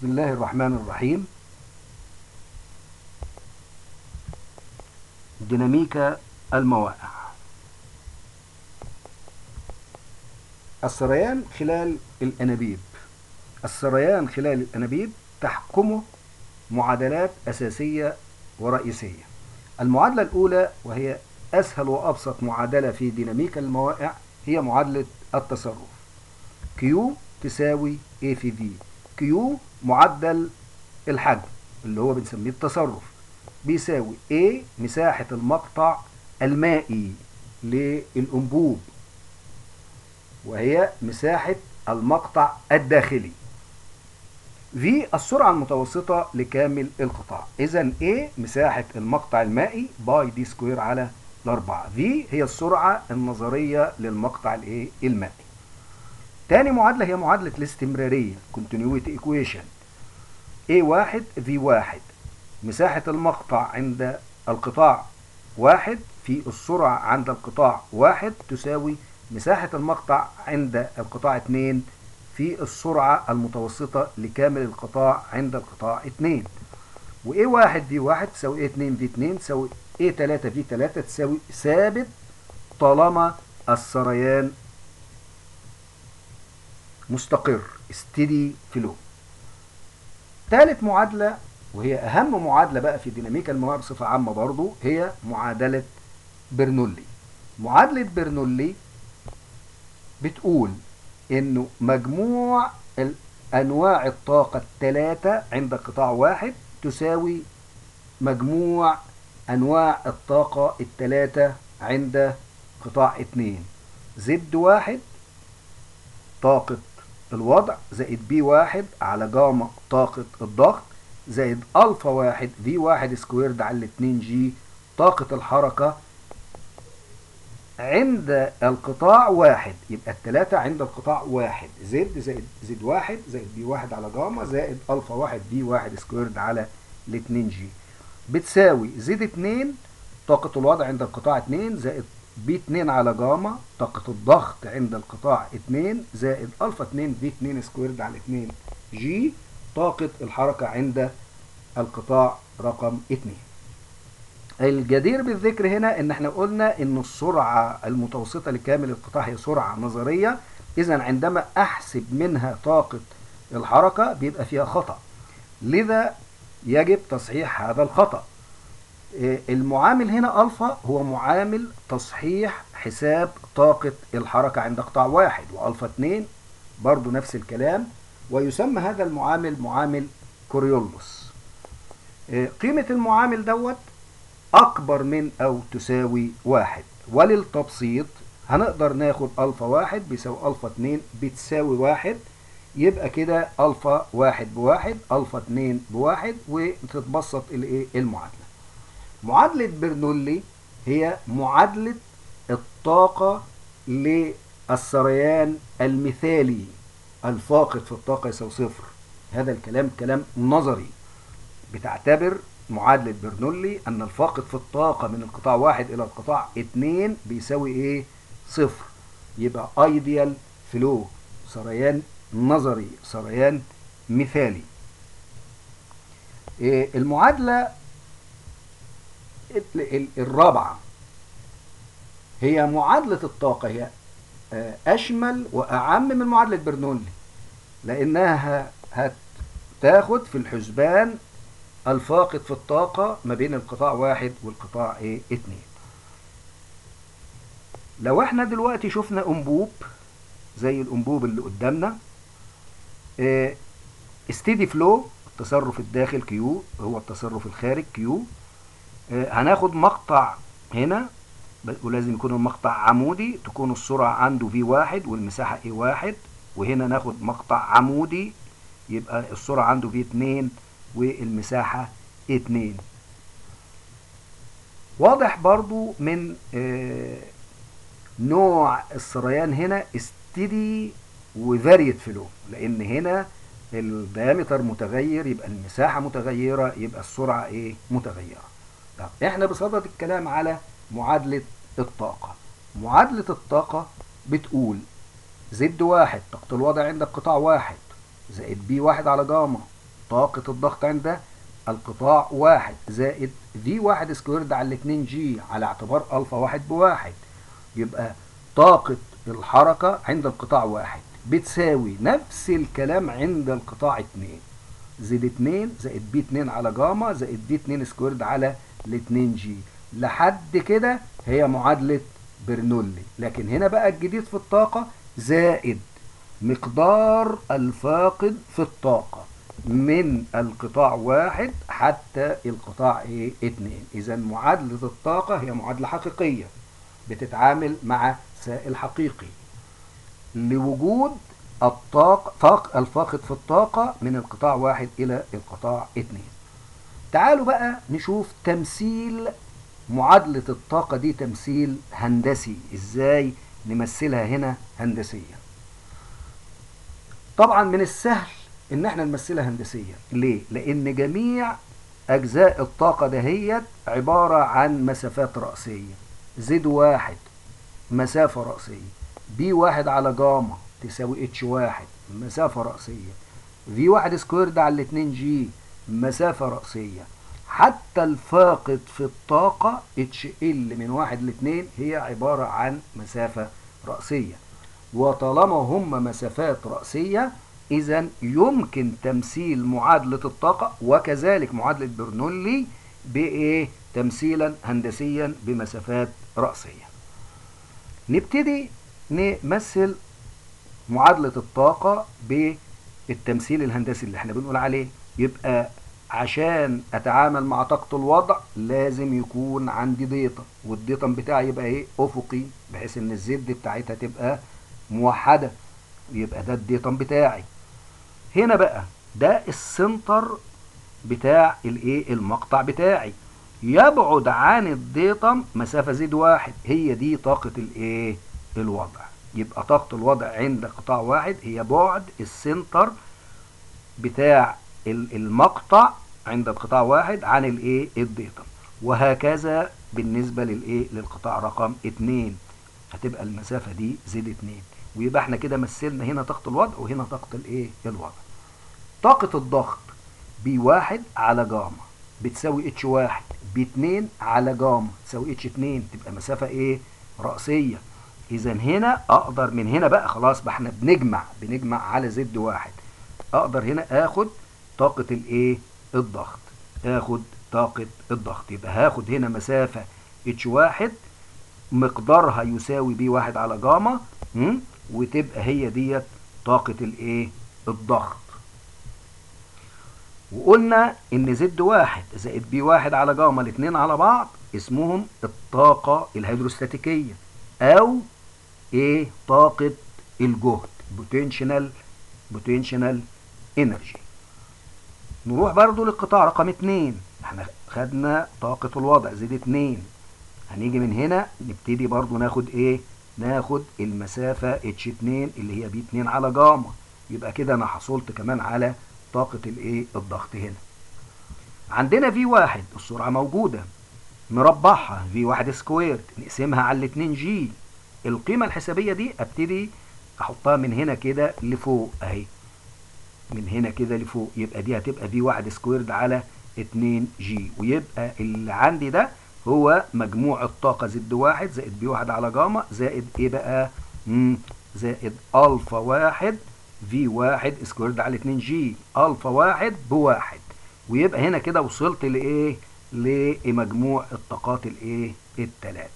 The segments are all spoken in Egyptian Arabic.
بسم الله الرحمن الرحيم ديناميكا المواقع السريان خلال الأنابيب السريان خلال الأنابيب تحكمه معادلات أساسية ورئيسية المعادلة الأولى وهي أسهل وأبسط معادلة في ديناميكا المواقع هي معادلة التصرف Q تساوي A في V Q معدل الحجم اللي هو بنسميه التصرف بيساوي A مساحة المقطع المائي للأنبوب وهي مساحة المقطع الداخلي V السرعة المتوسطة لكامل القطاع إذا A مساحة المقطع المائي باي دي سكوير على الأربعة V هي السرعة النظرية للمقطع الإيه المائي تاني معادلة هي معادلة الاستمرارية continuity equation A1 V1 مساحة المقطع عند القطاع واحد في السرعة عند القطاع واحد تساوي مساحة المقطع عند القطاع 2 في السرعة المتوسطة لكامل القطاع عند القطاع 2 و A1 V1 تساوي A2 V2 تساوي A3 V3 تساوي ثابت طالما السريان مستقر steady flow ثالث معادلة وهي أهم معادلة بقى في ديناميكا المواقع بصفة عامة برضو هي معادلة برنولي معادلة برنولي بتقول إنه مجموع أنواع الطاقة الثلاثة عند قطاع واحد تساوي مجموع أنواع الطاقة الثلاثة عند قطاع اتنين زد واحد طاقة الوضع زائد بي واحد على جاما طاقة الضغط زائد ألفا واحد في واحد سكويرد على اتنين جي طاقة الحركة عند القطاع واحد يبقى التلاتة عند القطاع واحد زد زائد زد واحد زائد بي واحد على جاما زائد ألفا واحد في واحد سكويرد على الاتنين جي بتساوي زد اتنين طاقة الوضع عند القطاع اتنين زائد بي 2 على جاما طاقة الضغط عند القطاع 2 زائد ألفا 2 في 2 سكويرد على 2 جي طاقة الحركة عند القطاع رقم 2 الجدير بالذكر هنا ان احنا قلنا ان السرعة المتوسطة لكامل القطاع هي سرعة نظرية اذا عندما احسب منها طاقة الحركة بيبقى فيها خطأ لذا يجب تصحيح هذا الخطأ المعامل هنا ألفا هو معامل تصحيح حساب طاقة الحركة عند قطاع واحد وألفا 2 برضو نفس الكلام ويسمى هذا المعامل معامل كوريولوس قيمة المعامل دوت أكبر من أو تساوي واحد وللتبسيط هنقدر ناخد ألفا واحد بيساوي ألفا 2 بتساوي واحد يبقى كده ألفا واحد بواحد ألفا 2 بواحد وتتبسط الإيه المعادلة معادلة برنولي هي معادلة الطاقة للسريان المثالي الفاقد في الطاقة يساوي صفر هذا الكلام كلام نظري بتعتبر معادلة برنولي أن الفاقد في الطاقة من القطاع واحد إلى القطاع اتنين بيساوي إيه؟ صفر يبقى ايديال فلو سريان نظري سريان مثالي إيه المعادلة الرابعة هي معادلة الطاقة هي أشمل وأعم من معادلة برنولي لأنها هتاخد في الحسبان الفاقد في الطاقة ما بين القطاع واحد والقطاع ايه اتنين لو احنا دلوقتي شفنا انبوب زي الانبوب اللي قدامنا اه ستيدي فلو التصرف الداخل كيو هو التصرف الخارج كيو هناخد مقطع هنا ولازم يكون المقطع عمودي تكون السرعة عنده في واحد والمساحة اي واحد وهنا ناخد مقطع عمودي يبقى السرعة عنده في اتنين والمساحة اتنين واضح برضو من اه نوع السريان هنا استدي وفاريت فلو لان هنا الديامتر متغير يبقى المساحة متغيرة يبقى السرعة ايه متغيرة طب احنا بصدد الكلام على معادلة الطاقة معادلة الطاقة بتقول زد واحد طاقة الوضع عند القطاع واحد زائد بي واحد على جاما طاقة الضغط عند القطاع واحد زائد في واحد سكويرد على الاتنين جي على اعتبار الفا واحد بواحد يبقى طاقة الحركة عند القطاع واحد بتساوي نفس الكلام عند القطاع اتنين زائد اتنين زائد بي اتنين على جاما زائد دي اتنين سكويرد على الاتنين جي لحد كده هي معادلة برنولي لكن هنا بقى الجديد في الطاقة زائد مقدار الفاقد في الطاقة من القطاع واحد حتى القطاع ايه اتنين اذا معادلة الطاقة هي معادلة حقيقية بتتعامل مع سائل حقيقي لوجود الطاقة طاق الفاقد في الطاقة من القطاع واحد إلى القطاع اتنين تعالوا بقى نشوف تمثيل معادلة الطاقة دي تمثيل هندسي ازاي نمثلها هنا هندسيا طبعا من السهل ان احنا نمثلها هندسيا ليه لان جميع اجزاء الطاقة دهيت عبارة عن مسافات رأسية زد واحد مسافة رأسية بي واحد على جاما تساوي اتش واحد مسافة رأسية في واحد سكويرد على الاتنين جي مسافة رأسية حتى الفاقد في الطاقة اتش ال من واحد لاتنين هي عبارة عن مسافة رأسية وطالما هم مسافات رأسية إذا يمكن تمثيل معادلة الطاقة وكذلك معادلة برنولي بإيه؟ تمثيلا هندسيا بمسافات رأسية. نبتدي نمثل معادلة الطاقة بالتمثيل الهندسي اللي احنا بنقول عليه يبقى عشان اتعامل مع طاقة الوضع لازم يكون عندي ديتا والديتم بتاعي يبقى ايه افقي بحيث ان الزد بتاعتها تبقى موحدة يبقى ده الديتم بتاعي هنا بقى ده السنتر بتاع الايه المقطع بتاعي يبعد عن الديتم مسافة زد واحد هي دي طاقة الايه الوضع يبقى طاقة الوضع عند قطاع واحد هي بعد السنتر بتاع المقطع عند القطاع واحد عن الايه الديتم وهكذا بالنسبة للايه للقطاع رقم اتنين هتبقى المسافة دي زد اتنين ويبقى احنا كده مثلنا هنا طاقة الوضع وهنا طاقة الايه الوضع طاقة الضغط بي واحد على جاما بتساوي اتش واحد بي اتنين على جاما تساوي اتش اتنين تبقى مسافة ايه رأسية اذا هنا اقدر من هنا بقى خلاص بقى احنا بنجمع بنجمع على زد واحد اقدر هنا اخد طاقة الايه الضغط اخد طاقة الضغط يبقى هاخد هنا مسافة اتش واحد مقدارها يساوي بي واحد على جاما م? وتبقى هي ديت طاقة الايه الضغط وقلنا ان زد واحد زائد بي واحد على جاما الاتنين على بعض اسمهم الطاقة الهيدروستاتيكية او ايه طاقة الجهد بوتنشنال بوتنشنال انرجي نروح برضو للقطاع رقم اتنين احنا خدنا طاقة الوضع زد اتنين هنيجي من هنا نبتدي برضو ناخد ايه ناخد المسافة اتش اتنين اللي هي بي اتنين على جاما يبقى كده انا حصلت كمان على طاقة الايه الضغط هنا عندنا في واحد السرعة موجودة نربعها في واحد سكوير نقسمها على الاتنين جي القيمة الحسابية دي ابتدي احطها من هنا كده لفوق اهي من هنا كده لفوق يبقى دي هتبقى في واحد سكويرد على 2 جي ويبقى اللي عندي ده هو مجموع الطاقة زد واحد زائد بي واحد على جاما زائد ايه بقى مم زائد الفا واحد في واحد سكويرد على 2 جي الفا واحد بواحد ويبقى هنا كده وصلت لايه لمجموع الطاقات الايه التلاتة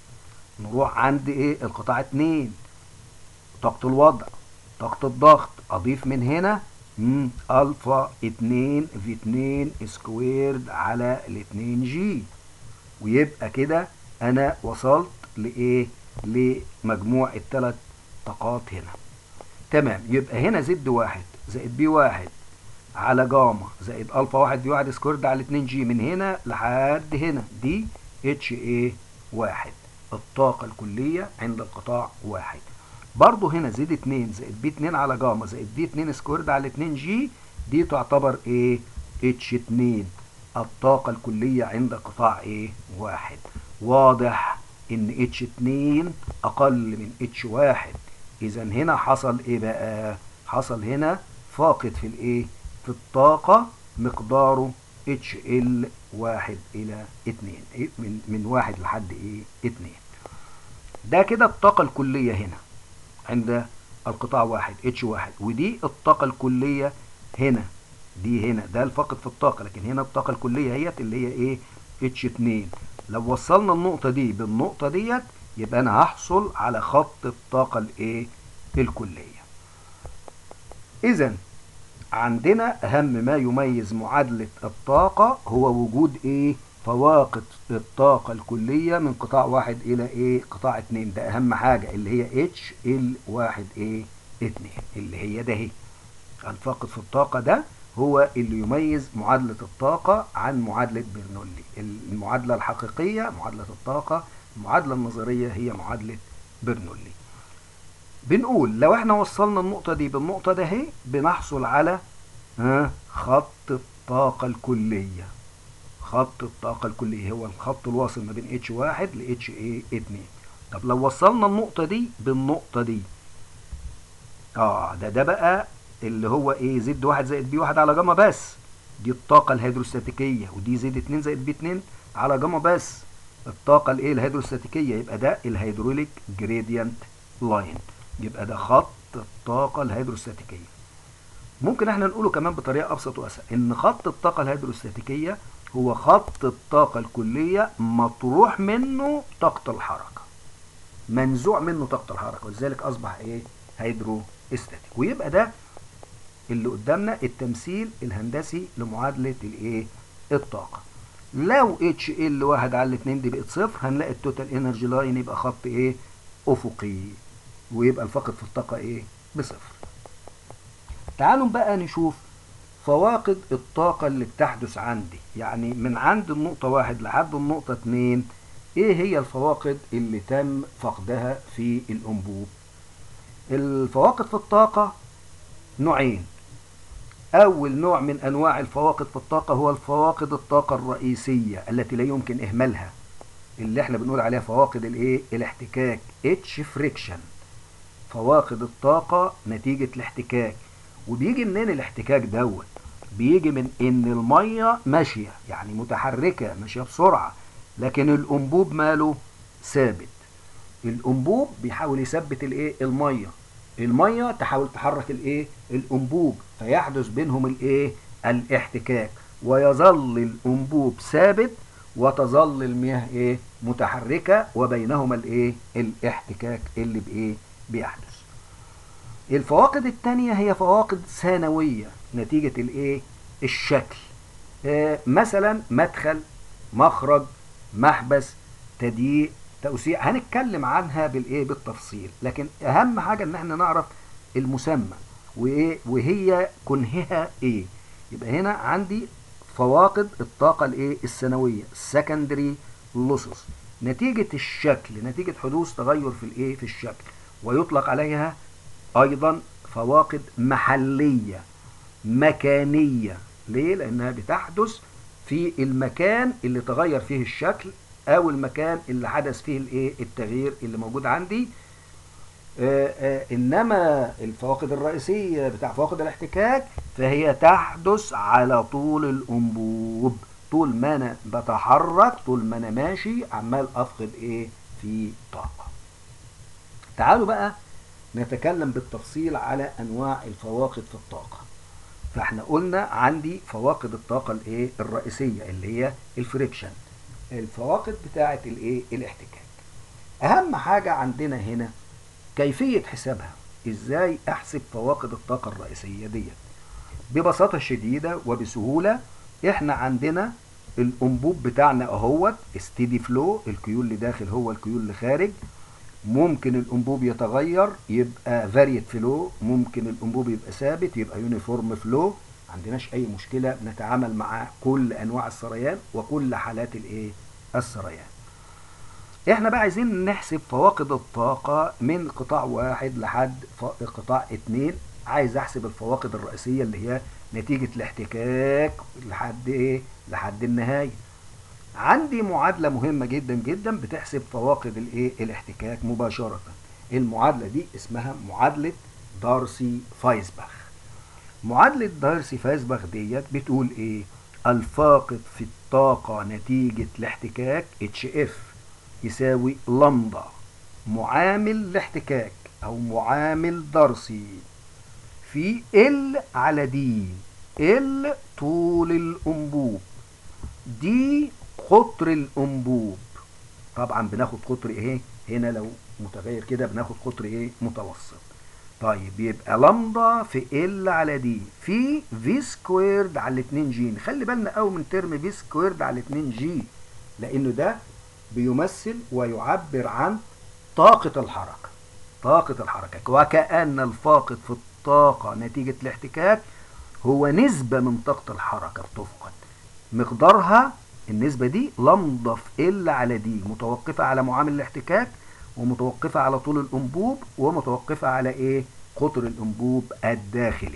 نروح عند ايه القطاع اتنين طاقة الوضع طاقة الضغط اضيف من هنا مم. الفا اتنين في اتنين سكويرد على الاتنين جي ويبقى كده انا وصلت لايه لمجموع الثلاث طاقات هنا تمام يبقى هنا زد واحد زائد بي واحد على جاما زائد الفا واحد بي واحد سكويرد على 2 جي من هنا لحد هنا دي اتش ايه واحد الطاقة الكلية عند القطاع واحد برضه هنا زد 2 زائد بي 2 على جاما زائد دي 2 سكويرد على 2 جي دي تعتبر ايه اتش 2 الطاقة الكلية عند قطاع ايه واحد واضح ان اتش 2 اقل من اتش واحد اذا هنا حصل ايه بقى حصل هنا فاقد في الايه في الطاقة مقداره HL واحد إلى اتنين إيه؟ من من واحد لحد إيه اتنين ده كده الطاقة الكلية هنا عند القطاع واحد H واحد ودي الطاقة الكلية هنا دي هنا ده الفاقد في الطاقة لكن هنا الطاقة الكلية هي اللي هي ايه H2 لو وصلنا النقطة دي بالنقطة ديت يبقى انا هحصل على خط الطاقة الايه الكلية اذا عندنا اهم ما يميز معادلة الطاقة هو وجود ايه فواقد الطاقة الكلية من قطاع واحد الى ايه قطاع اتنين ده اهم حاجة اللي هي H ال واحد ايه اتنين اللي هي ده هي الفاقد في الطاقة ده هو اللي يميز معادلة الطاقة عن معادلة برنولي المعادلة الحقيقية معادلة الطاقة المعادلة النظرية هي معادلة برنولي بنقول لو احنا وصلنا النقطة دي بالنقطة ده اهي بنحصل على ها خط الطاقة الكلية خط الطاقة الكلية هو الخط الواصل ما بين H واحد ل H ايه اتنين طب لو وصلنا النقطة دي بالنقطة دي اه ده ده بقى اللي هو ايه زد واحد زائد بي واحد على جاما بس دي الطاقة الهيدروستاتيكية ودي زد اتنين زائد بي اتنين على جاما بس الطاقة الايه الهيدروستاتيكية يبقى ده الهيدروليك جريدينت لاين يبقى ده خط الطاقة الهيدروستاتيكية ممكن احنا نقوله كمان بطريقة ابسط واسهل ان خط الطاقة الهيدروستاتيكية هو خط الطاقة الكلية مطروح منه طاقة الحركة منزوع منه طاقة الحركة ولذلك اصبح ايه هيدروستاتيك ويبقى ده اللي قدامنا التمثيل الهندسي لمعادلة الايه الطاقة لو اتش ال واحد على الاتنين دي بقت صفر هنلاقي التوتال انرجي لاين يبقى خط ايه افقي ويبقى الفاقد في الطاقة ايه بصفر تعالوا بقى نشوف فواقد الطاقة اللي بتحدث عندي يعني من عند النقطة واحد لحد النقطة اتنين ايه هي الفواقد اللي تم فقدها في الانبوب الفواقد في الطاقة نوعين أول نوع من أنواع الفواقد في الطاقة هو الفواقد الطاقة الرئيسية التي لا يمكن إهمالها اللي احنا بنقول عليها فواقد الايه الاحتكاك اتش فريكشن فواقد الطاقة نتيجة الاحتكاك وبيجي منين الاحتكاك دوت بيجي من ان المية ماشية يعني متحركة ماشية بسرعة لكن الانبوب ماله ثابت الانبوب بيحاول يثبت الايه المية المية تحاول تحرك الايه الانبوب فيحدث بينهم الايه الاحتكاك ويظل الانبوب ثابت وتظل المياه ايه متحركة وبينهما الايه الاحتكاك اللي بايه بيحدث الفواقد التانية هي فواقد ثانوية نتيجة الايه الشكل آه مثلا مدخل مخرج محبس تضييق توسيع هنتكلم عنها بالايه بالتفصيل لكن اهم حاجة ان احنا نعرف المسمى وايه وهي كنهها ايه يبقى هنا عندي فواقد الطاقة الايه الثانوية secondary losses نتيجة الشكل نتيجة حدوث تغير في الايه في الشكل ويطلق عليها ايضا فواقد محلية مكانية ليه لانها بتحدث في المكان اللي تغير فيه الشكل او المكان اللي حدث فيه الايه التغيير اللي موجود عندي آآ آآ انما الفواقد الرئيسيه بتاع فواقد الاحتكاك فهي تحدث على طول الانبوب طول ما انا بتحرك طول ما انا ماشي عمال افقد ايه في طاقه تعالوا بقى نتكلم بالتفصيل على انواع الفواقد في الطاقه فاحنا قلنا عندي فواقد الطاقه الايه الرئيسيه اللي هي الفريكشن الفواقد بتاعه الايه الاحتكاك اهم حاجه عندنا هنا كيفيه حسابها ازاي احسب فواقد الطاقه الرئيسيه ديت ببساطه شديده وبسهوله احنا عندنا الانبوب بتاعنا اهوت ستيدي فلو الكيو اللي داخل هو الكيو اللي خارج ممكن الانبوب يتغير يبقى فاريت فلو ممكن الانبوب يبقى ثابت يبقى يونيفورم فلو عندناش اي مشكله نتعامل مع كل انواع السريان وكل حالات الايه السريان احنا بقى عايزين نحسب فواقد الطاقة من قطاع واحد لحد قطاع اتنين عايز احسب الفواقد الرئيسية اللي هي نتيجة الاحتكاك لحد ايه لحد النهاية عندي معادلة مهمة جدا جدا بتحسب فواقد الايه الاحتكاك مباشرة المعادلة دي اسمها معادلة دارسي فايسباخ معادلة دايرسي فاسبخ ديت بتقول ايه الفاقد في الطاقة نتيجة الاحتكاك اتش اف يساوي لمدا معامل الاحتكاك او معامل درسي في ال على دي ال طول الانبوب دي قطر الانبوب طبعا بناخد قطر ايه هنا لو متغير كده بناخد قطر ايه متوسط طيب يبقى لمدا في ال على دي في في سكويرد على 2 جي نخلي بالنا قوي من ترم في سكويرد على 2 جي لانه ده بيمثل ويعبر عن طاقة الحركة طاقة الحركة وكأن الفاقد في الطاقة نتيجة الاحتكاك هو نسبة من طاقة الحركة بتفقد مقدارها النسبة دي لمضة في ال على دي متوقفة على معامل الاحتكاك ومتوقفة على طول الأنبوب ومتوقفة على إيه؟ قطر الأنبوب الداخلي.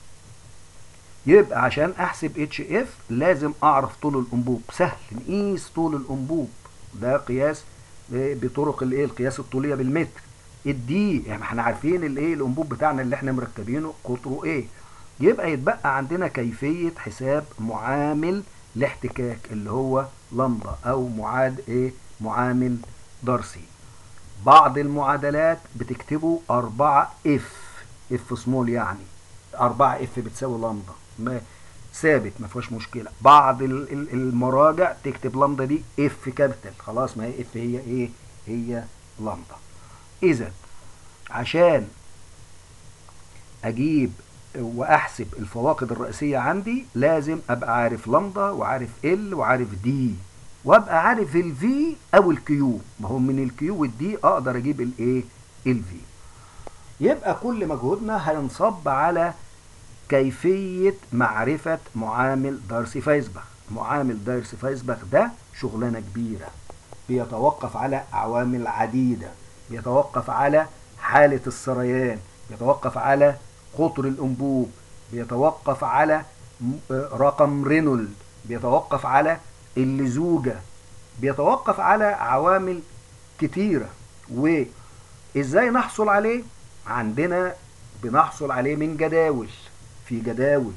يبقى عشان أحسب اتش اف لازم أعرف طول الأنبوب، سهل نقيس طول الأنبوب ده قياس بطرق الإيه؟ القياس الطولية بالمتر. الدي يعني احنا عارفين الإيه؟ الأنبوب بتاعنا اللي احنا مركبينه قطره إيه؟ يبقى يتبقى عندنا كيفية حساب معامل الاحتكاك اللي هو لمضة أو معاد إيه؟ معامل درسي. بعض المعادلات بتكتبوا 4 اف اف سمول يعني 4 اف بتساوي لمضة ما ثابت ما فيهاش مشكله بعض المراجع تكتب لمضة دي اف كابيتال خلاص ما هي اف هي ايه هي لمضة اذا عشان اجيب واحسب الفواقد الرئيسيه عندي لازم ابقى عارف لمضة وعارف ال وعارف دي وابقى عارف الفي او الكيو ما هو من الكيو والدي اقدر اجيب الايه الفي يبقى كل مجهودنا هينصب على كيفية معرفة معامل دارسي فايسبخ معامل دارسي فايسبخ ده شغلانة كبيرة بيتوقف على عوامل عديدة بيتوقف على حالة السريان بيتوقف على قطر الأنبوب بيتوقف على رقم رينولد بيتوقف على اللزوجة بيتوقف على عوامل كتيرة وإزاي نحصل عليه عندنا بنحصل عليه من جداول في جداول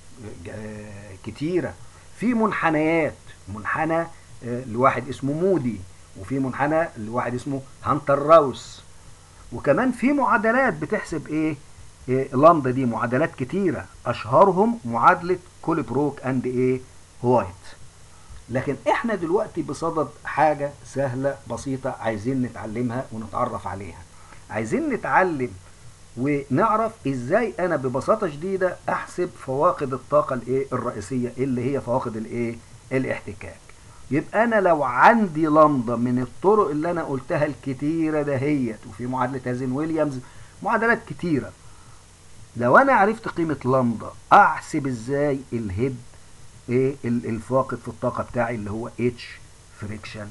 كتيرة في منحنيات منحنى لواحد اسمه مودي وفي منحنى لواحد اسمه هانتر راوس وكمان في معادلات بتحسب ايه, إيه لامدا دي معادلات كتيرة اشهرهم معادلة كولبروك اند ايه هوايت لكن احنا دلوقتي بصدد حاجة سهلة بسيطة عايزين نتعلمها ونتعرف عليها عايزين نتعلم ونعرف ازاي انا ببساطة شديدة احسب فواقد الطاقة الايه الرئيسية اللي هي فواقد الايه الاحتكاك يبقى انا لو عندي لمضة من الطرق اللي انا قلتها الكتيرة دهيت وفي معادلة هازن ويليامز معادلات كتيرة لو انا عرفت قيمة لمضة احسب ازاي الهيد ايه الفاقد في الطاقة بتاعي اللي هو اتش فريكشن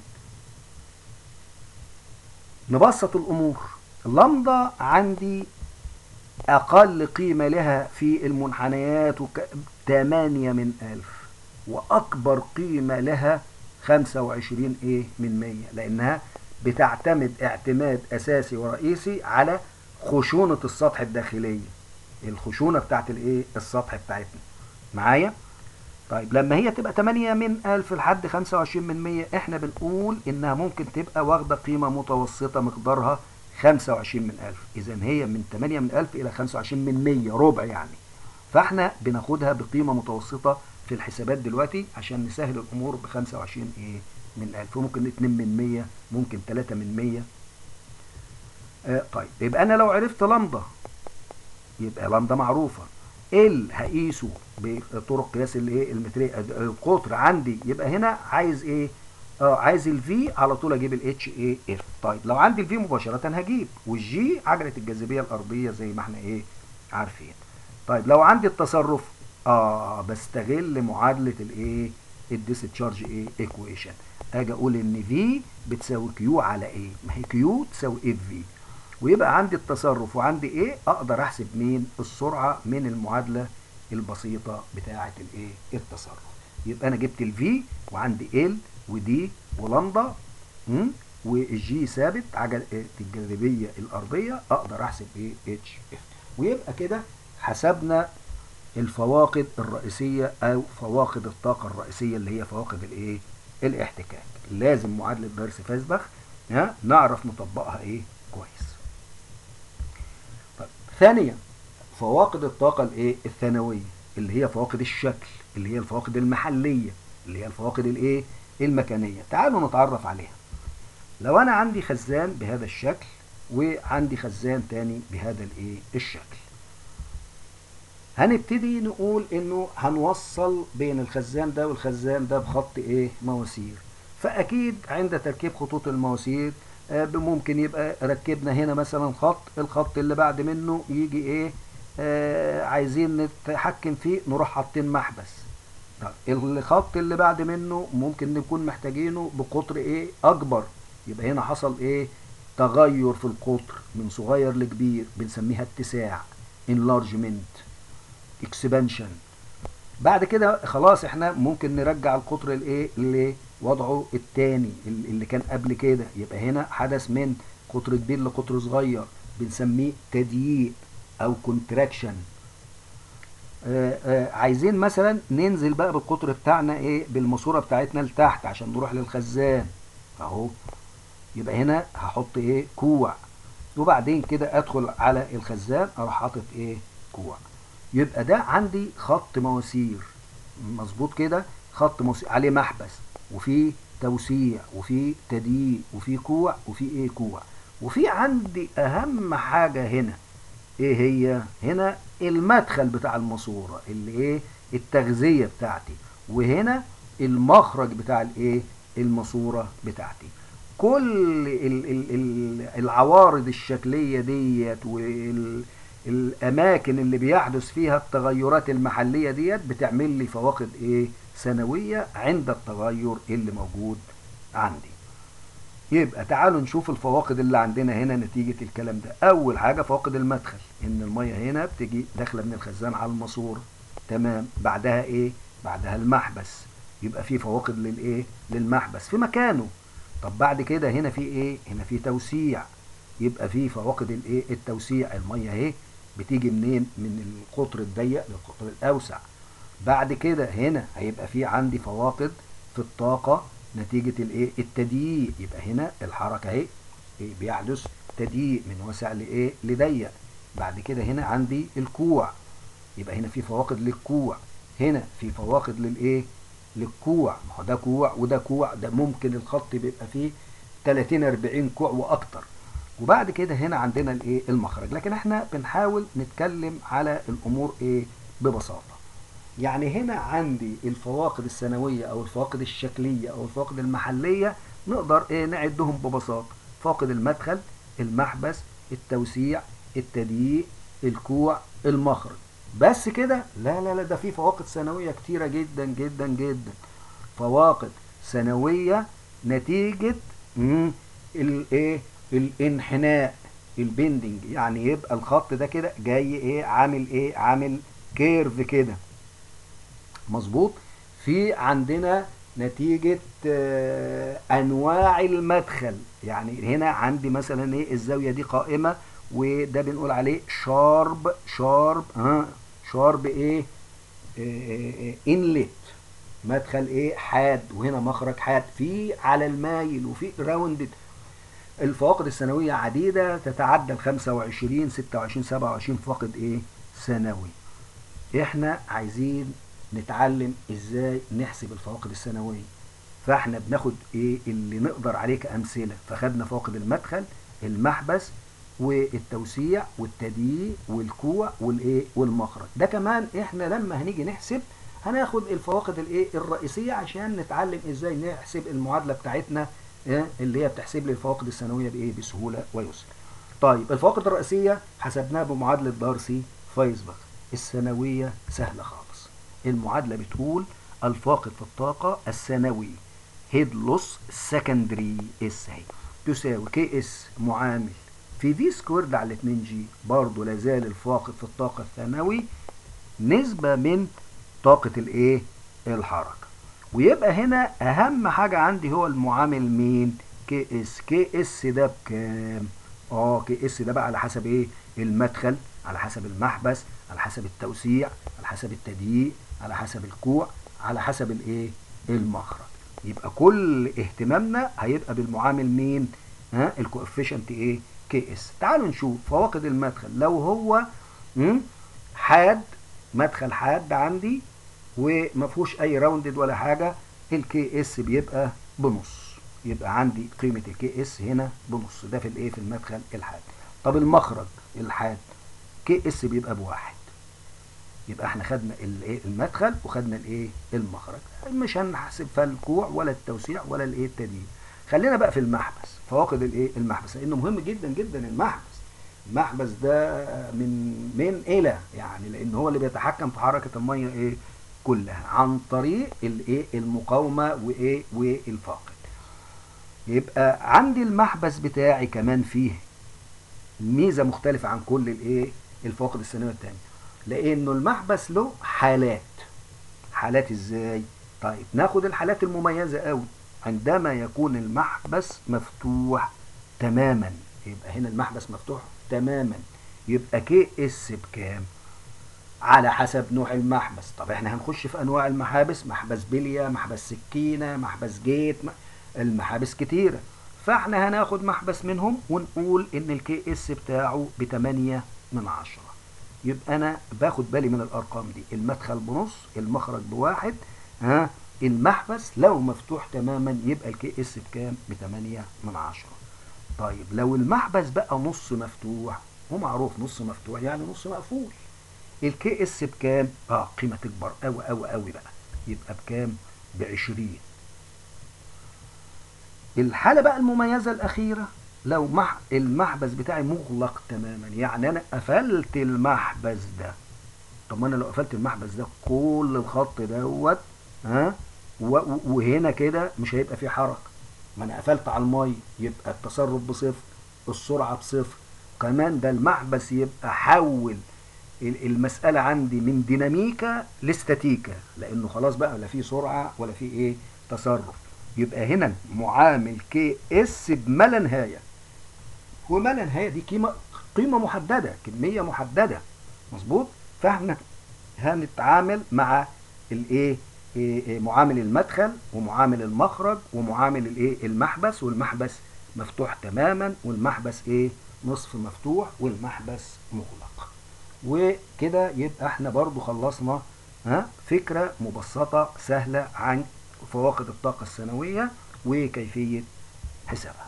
نبسط الامور اللمضة عندي اقل قيمة لها في المنحنيات وك... 8 من ألف واكبر قيمة لها 25 ايه من 100 لانها بتعتمد اعتماد اساسي ورئيسي على خشونة السطح الداخلية الخشونة بتاعت الايه السطح بتاعتنا معايا طيب لما هي تبقى 8 من 1000 لحد 25 من 100 احنا بنقول انها ممكن تبقى واخدة قيمة متوسطة مقدارها 25 من 1000 اذا هي من 8 من 1000 الى 25 من 100 ربع يعني فاحنا بناخدها بقيمة متوسطة في الحسابات دلوقتي عشان نسهل الامور ب 25 ايه من 1000 ممكن 2 من 100 ممكن 3 من 100 آه طيب يبقى انا لو عرفت لمضة يبقى لمضة معروفة ال هقيسه بطرق قياس الايه المتريه القطر عندي يبقى هنا عايز ايه اه عايز الفي على طول اجيب الاتش اي اف طيب لو عندي الفي مباشره هجيب والجي عجله الجاذبيه الارضيه زي ما احنا ايه عارفين طيب لو عندي التصرف اه بستغل معادله الايه الديسشارج ايه ايكويشن اجي اقول ان في بتساوي كيو على ايه ما هي كيو تساوي اف في ويبقى عندي التصرف وعندي ايه اقدر احسب مين السرعه من المعادله البسيطه بتاعه الايه التصرف يبقى انا جبت الفي وعندي ال ودي ولمدا والجي ثابت عجله الجاذبيه الارضيه اقدر احسب ايه اتش اف ويبقى كده حسبنا الفواقد الرئيسية أو فواقد الطاقة الرئيسية اللي هي فواقد الإيه؟ الاحتكاك لازم معادلة درس فاسبخ ها نعرف نطبقها إيه كويس طيب ثانيا فواقد الطاقة الإيه؟ الثانوية اللي هي فواقد الشكل اللي هي الفواقد المحلية اللي هي الفواقد الإيه؟ المكانية تعالوا نتعرف عليها لو أنا عندي خزان بهذا الشكل وعندي خزان تاني بهذا الإيه؟ الشكل هنبتدي نقول انه هنوصل بين الخزان ده والخزان ده بخط ايه مواسير فاكيد عند تركيب خطوط المواسير آه ممكن يبقى ركبنا هنا مثلا خط الخط اللي بعد منه يجي ايه آه عايزين نتحكم فيه نروح حاطين محبس طب الخط اللي بعد منه ممكن نكون محتاجينه بقطر ايه اكبر يبقى هنا حصل ايه تغير في القطر من صغير لكبير بنسميها اتساع enlargement اكسبانشن بعد كده خلاص احنا ممكن نرجع القطر الايه لوضعه الثاني اللي كان قبل كده يبقى هنا حدث من قطر كبير لقطر صغير بنسميه تضييق او كونتراكشن عايزين مثلا ننزل بقى بالقطر بتاعنا ايه بالماسوره بتاعتنا لتحت عشان نروح للخزان اهو يبقى هنا هحط ايه كوع وبعدين كده ادخل على الخزان اروح حاطط ايه كوع يبقى ده عندي خط مواسير مظبوط كده خط مواسير عليه محبس وفي توسيع وفي تضييق وفي كوع وفي ايه كوع وفي عندي اهم حاجه هنا ايه هي هنا المدخل بتاع الماسوره اللي ايه التغذيه بتاعتي وهنا المخرج بتاع الايه الماسوره بتاعتي كل ال ال ال العوارض الشكليه ديت وال الاماكن اللي بيحدث فيها التغيرات المحليه ديت بتعمل لي فواقد ايه سنويه عند التغير اللي موجود عندي يبقى تعالوا نشوف الفواقد اللي عندنا هنا نتيجه الكلام ده اول حاجه فواقد المدخل ان الميه هنا بتيجي داخله من الخزان على الماسوره تمام بعدها ايه بعدها المحبس يبقى في فواقد للايه للمحبس في مكانه طب بعد كده هنا في ايه هنا في توسيع يبقى في فواقد الايه التوسيع الميه اهي بتيجي منين من القطر الضيق للقطر الاوسع بعد كده هنا هيبقى في عندي فواقد في الطاقه نتيجه الايه التضييق يبقى هنا الحركه اهي إيه بيحدث تضييق من واسع لايه لضيق بعد كده هنا عندي الكوع يبقى هنا في فواقد للكوع هنا في فواقد للايه للكوع ما هو ده كوع وده كوع ده ممكن الخط بيبقى فيه 30 40 كوع واكتر وبعد كده هنا عندنا الايه المخرج لكن احنا بنحاول نتكلم على الامور ايه ببساطه يعني هنا عندي الفواقد السنويه او الفواقد الشكليه او الفواقد المحليه نقدر ايه نعدهم ببساطه فاقد المدخل المحبس التوسيع التضييق الكوع المخرج بس كده لا لا لا ده في فواقد سنويه كتيره جدا جدا جدا فواقد سنويه نتيجه الايه الانحناء البندنج يعني يبقى الخط ده كده جاي ايه عامل ايه عامل كيرف كده مظبوط في عندنا نتيجة آه انواع المدخل يعني هنا عندي مثلا ايه الزاوية دي قائمة وده بنقول عليه شارب شارب ها شارب ايه انلت مدخل ايه حاد وهنا مخرج حاد في على المايل وفي راوندد الفواقد السنوية عديدة تتعدى ال 25 26 27 فاقد ايه سنوي احنا عايزين نتعلم ازاي نحسب الفواقد السنوية فاحنا بناخد ايه اللي نقدر عليه كأمثلة فخدنا فواقد المدخل المحبس والتوسيع والتضييق والكوع والايه والمخرج ده كمان احنا لما هنيجي نحسب هناخد الفواقد الايه الرئيسيه عشان نتعلم ازاي نحسب المعادله بتاعتنا اللي هي بتحسب لي الفواقد السنويه بايه بسهوله ويسر طيب الفواقد الرئيسيه حسبناها بمعادله دارسي فايسبخ السنويه سهله خالص المعادله بتقول الفاقد في الطاقه السنوي هيد لوس سكندري اس اهي تساوي كي اس معامل في في سكويرد على 2 جي برضه لازال الفاقد في الطاقة الثانوي نسبة من طاقة الايه الحركة ويبقى هنا اهم حاجة عندي هو المعامل مين كي اس كي اس ده بكام اه كي اس ده بقى على حسب ايه المدخل على حسب المحبس على حسب التوسيع على حسب التضييق على حسب الكوع على حسب الايه المخرج يبقى كل اهتمامنا هيبقى بالمعامل مين ها الكوفيشنت ايه كي اس تعالوا نشوف فواقد المدخل لو هو مم، حاد مدخل حاد عندي وما فيهوش اي راوندد ولا حاجه الكي اس بيبقى بنص يبقى عندي قيمه الكي اس هنا بنص ده في الايه في المدخل الحاد طب المخرج الحاد كي اس بيبقى بواحد يبقى احنا خدنا الايه المدخل وخدنا الايه المخرج مش هنحسب فيها الكوع ولا التوسيع ولا الايه التدين خلينا بقى في المحبس فواقد الايه المحبس لانه مهم جدا جدا المحبس المحبس ده من من الى يعني لان هو اللي بيتحكم في حركه الميه ايه كلها عن طريق الايه المقاومه وايه والفاقد يبقى عندي المحبس بتاعي كمان فيه ميزه مختلفه عن كل الايه الفواقد الثانويه الثانيه لانه المحبس له حالات حالات ازاي طيب ناخد الحالات المميزه قوي عندما يكون المحبس مفتوح تماما يبقى هنا المحبس مفتوح تماما يبقى كي اس بكام على حسب نوع المحبس طب احنا هنخش في انواع المحابس محبس بليه محبس سكينه محبس جيت المحابس كتيره فاحنا هناخد محبس منهم ونقول ان الكي اس بتاعه ب 8 من 10 يبقى انا باخد بالي من الارقام دي المدخل بنص المخرج بواحد ها المحبس لو مفتوح تماما يبقى الكي اس بكام ب 8 من 10 طيب لو المحبس بقى نص مفتوح ومعروف نص مفتوح يعني نص مقفول الكي اس بكام اه قيمه تكبر قوي قوي قوي بقى يبقى بكام ب 20 الحاله بقى المميزه الاخيره لو مح المحبس بتاعي مغلق تماما يعني انا قفلت المحبس ده طب ما انا لو قفلت المحبس ده كل الخط دوت ها و- وهنا كده مش هيبقى فيه حركه ما انا قفلت على الميه يبقى التصرف بصفر السرعه بصفر كمان ده المحبس يبقى حول ال- المساله عندي من ديناميكا لاستاتيكا لانه خلاص بقى لا فيه سرعه ولا فيه ايه تصرف يبقى هنا معامل كي اس بما لا نهايه وما لا نهايه دي قيمه قيمه محدده كميه محدده مظبوط فاحنا هنتعامل مع الايه إيه إيه معامل المدخل ومعامل المخرج ومعامل الايه المحبس والمحبس مفتوح تماما والمحبس ايه نصف مفتوح والمحبس مغلق وكده يبقى احنا برضو خلصنا ها فكرة مبسطة سهلة عن فواقد الطاقة السنوية وكيفية حسابها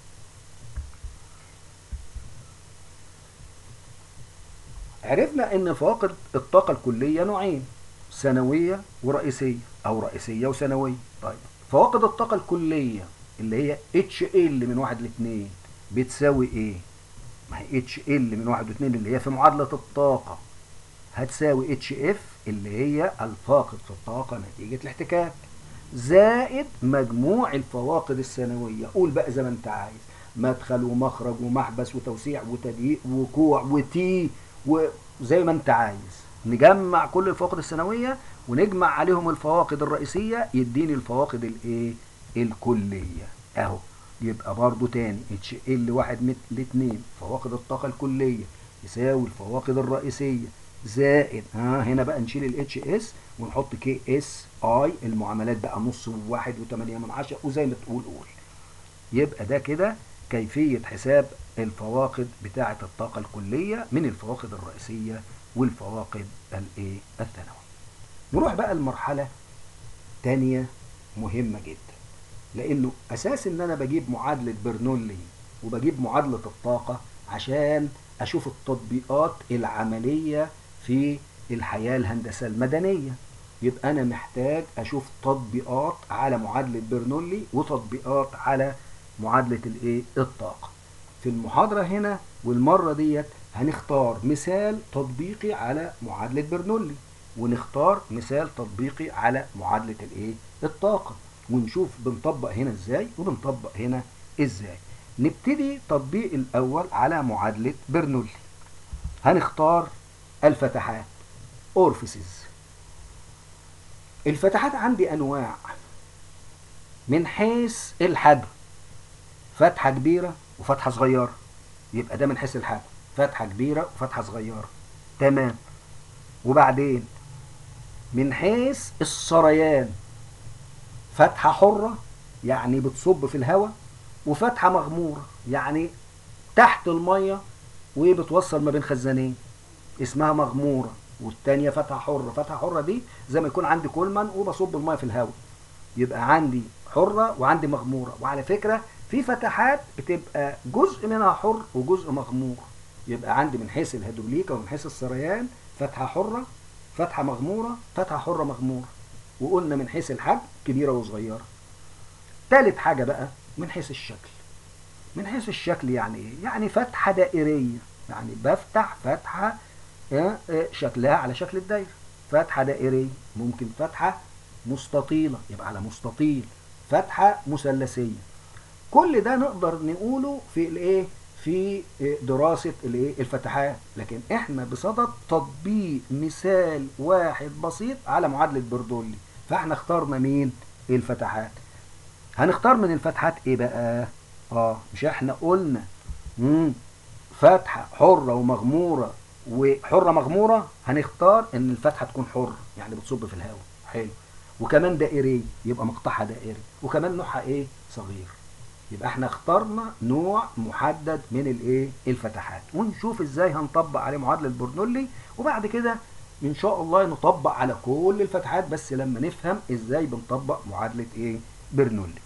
عرفنا ان فواقد الطاقة الكلية نوعين سنوية ورئيسية او رئيسية وسنوية طيب فواقد الطاقة الكلية اللي هي اتش ال من واحد لاتنين بتساوي ايه ما هي اتش ال من واحد واتنين اللي هي في معادلة الطاقة هتساوي اتش اف اللي هي الفاقد في الطاقة نتيجة الاحتكاك زائد مجموع الفواقد السنوية قول بقى زي ما انت عايز مدخل ومخرج ومحبس وتوسيع وتضييق وكوع وتي وزي ما انت عايز نجمع كل الفواقد السنوية ونجمع عليهم الفواقد الرئيسية يديني الفواقد الايه الكلية اهو يبقى برضو تاني اتش ال واحد مت- لاتنين فواقد الطاقة الكلية يساوي الفواقد الرئيسية زائد ها هنا بقى نشيل الاتش اس ونحط كي اس اي المعاملات بقى نص وواحد وثمانية من عشرة وزي ما تقول قول يبقى ده كده كيفية حساب الفواقد بتاعة الطاقة الكلية من الفواقد الرئيسية والفواقد الايه الثانوية نروح بقى لمرحلة تانية مهمة جدا لانه اساس ان انا بجيب معادلة برنولي وبجيب معادلة الطاقة عشان اشوف التطبيقات العملية في الحياة الهندسة المدنية يبقى انا محتاج اشوف تطبيقات على معادلة برنولي وتطبيقات على معادلة الايه الطاقة في المحاضرة هنا والمرة ديت هنختار مثال تطبيقي على معادلة برنولي ونختار مثال تطبيقي على معادلة الايه الطاقة ونشوف بنطبق هنا ازاي وبنطبق هنا ازاي نبتدي تطبيق الاول على معادلة برنولي هنختار الفتحات اورفيسز الفتحات عندي انواع من حيث الحجم فتحة كبيرة وفتحة صغيرة يبقى ده من حيث الحجم فتحة كبيرة وفتحة صغيرة تمام وبعدين من حيث السريان فتحة حرة يعني بتصب في الهواء وفتحة مغمورة يعني تحت المية وبتوصل ما بين خزانين اسمها مغمورة والتانية فتحة حرة فتحة حرة دي زي ما يكون عندي كولمان وبصب المية في الهواء يبقى عندي حرة وعندي مغمورة وعلى فكرة في فتحات بتبقى جزء منها حر وجزء مغمور يبقى عندي من حيث الهيدروليكا ومن حيث السريان فتحة حرة فتحة مغمورة فتحة حرة مغمورة وقلنا من حيث الحجم كبيرة وصغيرة تالت حاجة بقى من حيث الشكل من حيث الشكل يعني ايه؟ يعني فتحة دائرية يعني بفتح فتحة اه اه شكلها على شكل الدايرة فتحة دائرية ممكن فتحة مستطيلة يبقى على مستطيل فتحة مثلثية كل ده نقدر نقوله في الايه في دراسة الايه الفتحات لكن احنا بصدد تطبيق مثال واحد بسيط على معادلة بردولي فاحنا اخترنا مين الفتحات هنختار من الفتحات ايه بقى اه مش احنا قلنا مم. فتحة حرة ومغمورة وحرة مغمورة هنختار ان الفتحة تكون حرة يعني بتصب في الهواء حلو وكمان دائرية يبقى مقطعها دائري وكمان نوعها ايه صغير يبقى احنا اخترنا نوع محدد من الايه الفتحات ونشوف ازاي هنطبق عليه معادله برنولي وبعد كده ان شاء الله نطبق على كل الفتحات بس لما نفهم ازاي بنطبق معادله ايه برنولي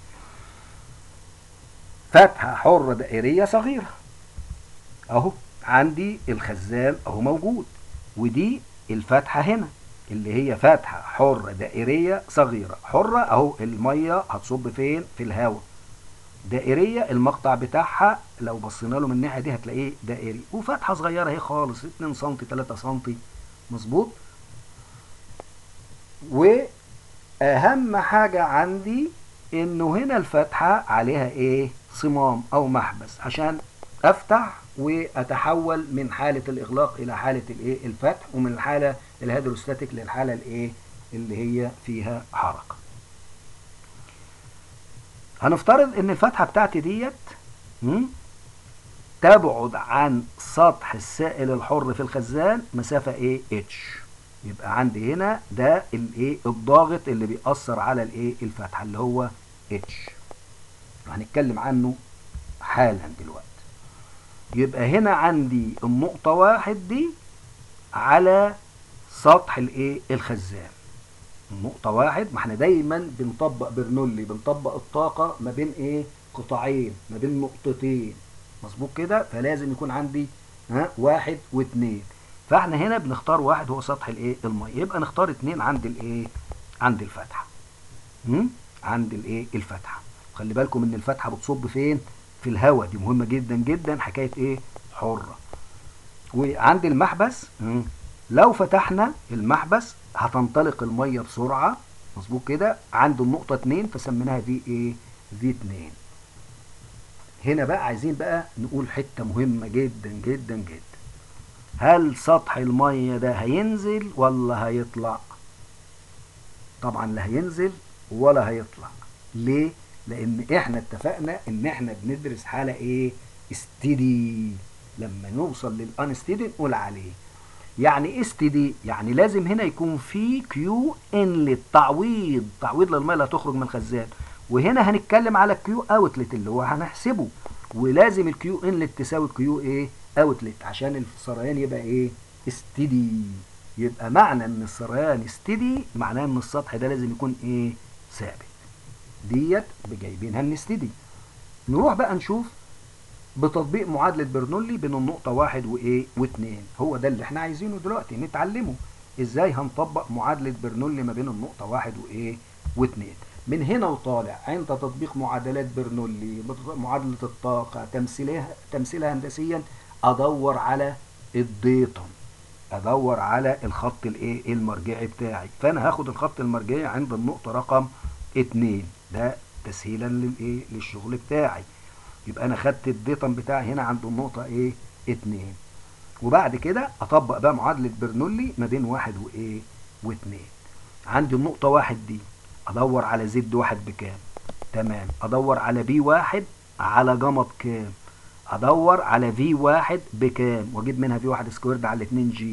فتحه حره دائريه صغيره اهو عندي الخزان اهو موجود ودي الفتحه هنا اللي هي فتحه حره دائريه صغيره حره اهو الميه هتصب فين في الهواء دائرية المقطع بتاعها لو بصينا له من الناحية دي هتلاقيه دائري وفتحة صغيرة اهي خالص 2 سم 3 سم مظبوط وأهم حاجة عندي إنه هنا الفتحة عليها إيه؟ صمام أو محبس عشان أفتح وأتحول من حالة الإغلاق إلى حالة الإيه؟ الفتح ومن الحالة الهيدروستاتيك للحالة الإيه؟ اللي هي فيها حركة. هنفترض ان الفتحه بتاعتي ديت تبعد عن سطح السائل الحر في الخزان مسافه ايه اتش يبقى عندي هنا ده الايه الضاغط اللي بيأثر على الايه الفتحه اللي هو اتش هنتكلم عنه حالا دلوقتي يبقى هنا عندي النقطه واحد دي على سطح الايه الخزان نقطة واحد ما احنا دايما بنطبق برنولي بنطبق الطاقة ما بين ايه قطاعين ما بين نقطتين مظبوط كده فلازم يكون عندي ها واحد واثنين فاحنا هنا بنختار واحد هو سطح الايه المية يبقى نختار اتنين عند الايه عند الفتحة هم؟ عند الايه الفتحة خلي بالكم ان الفتحة بتصب فين في الهواء دي مهمة جدا جدا حكاية ايه حرة وعند المحبس هم؟ لو فتحنا المحبس هتنطلق المية بسرعة مظبوط كده عند النقطة 2 فسميناها في ايه في 2 هنا بقى عايزين بقى نقول حتة مهمة جدا جدا جدا هل سطح المية ده هينزل ولا هيطلع طبعا لا هينزل ولا هيطلع ليه لان احنا اتفقنا ان احنا بندرس حالة ايه استدي لما نوصل للانستدي نقول عليه يعني اس تي دي يعني لازم هنا يكون في كيو انلت تعويض تعويض للميه اللي هتخرج من الخزان وهنا هنتكلم على الكيو اوتلت اللي هو هنحسبه ولازم الكيو انلت تساوي الكيو ايه اوتلت عشان السريان يبقى ايه استدي يبقى معنى ان السريان استدي معناه ان السطح ده لازم يكون ايه ثابت ديت جايبينها من استدي نروح بقى نشوف بتطبيق معادلة برنولي بين النقطة واحد وإيه واثنين هو ده اللي احنا عايزينه دلوقتي نتعلمه ازاي هنطبق معادلة برنولي ما بين النقطة واحد وإيه واثنين من هنا وطالع عند تطبيق معادلات برنولي معادلة الطاقة تمثيلها تمثيلها هندسيا أدور على الديتم أدور على الخط الإيه المرجعي بتاعي فأنا هاخد الخط المرجعي عند النقطة رقم اتنين ده تسهيلا للإيه للشغل بتاعي يبقى انا خدت الديتم بتاعي هنا عند النقطة ايه اتنين وبعد كده اطبق بقى معادلة برنولي ما بين واحد وايه واتنين عندي النقطة واحد دي ادور على زد واحد بكام تمام ادور على بي واحد على جمط كام ادور على في واحد بكام واجيب منها في واحد سكويرد على 2 جي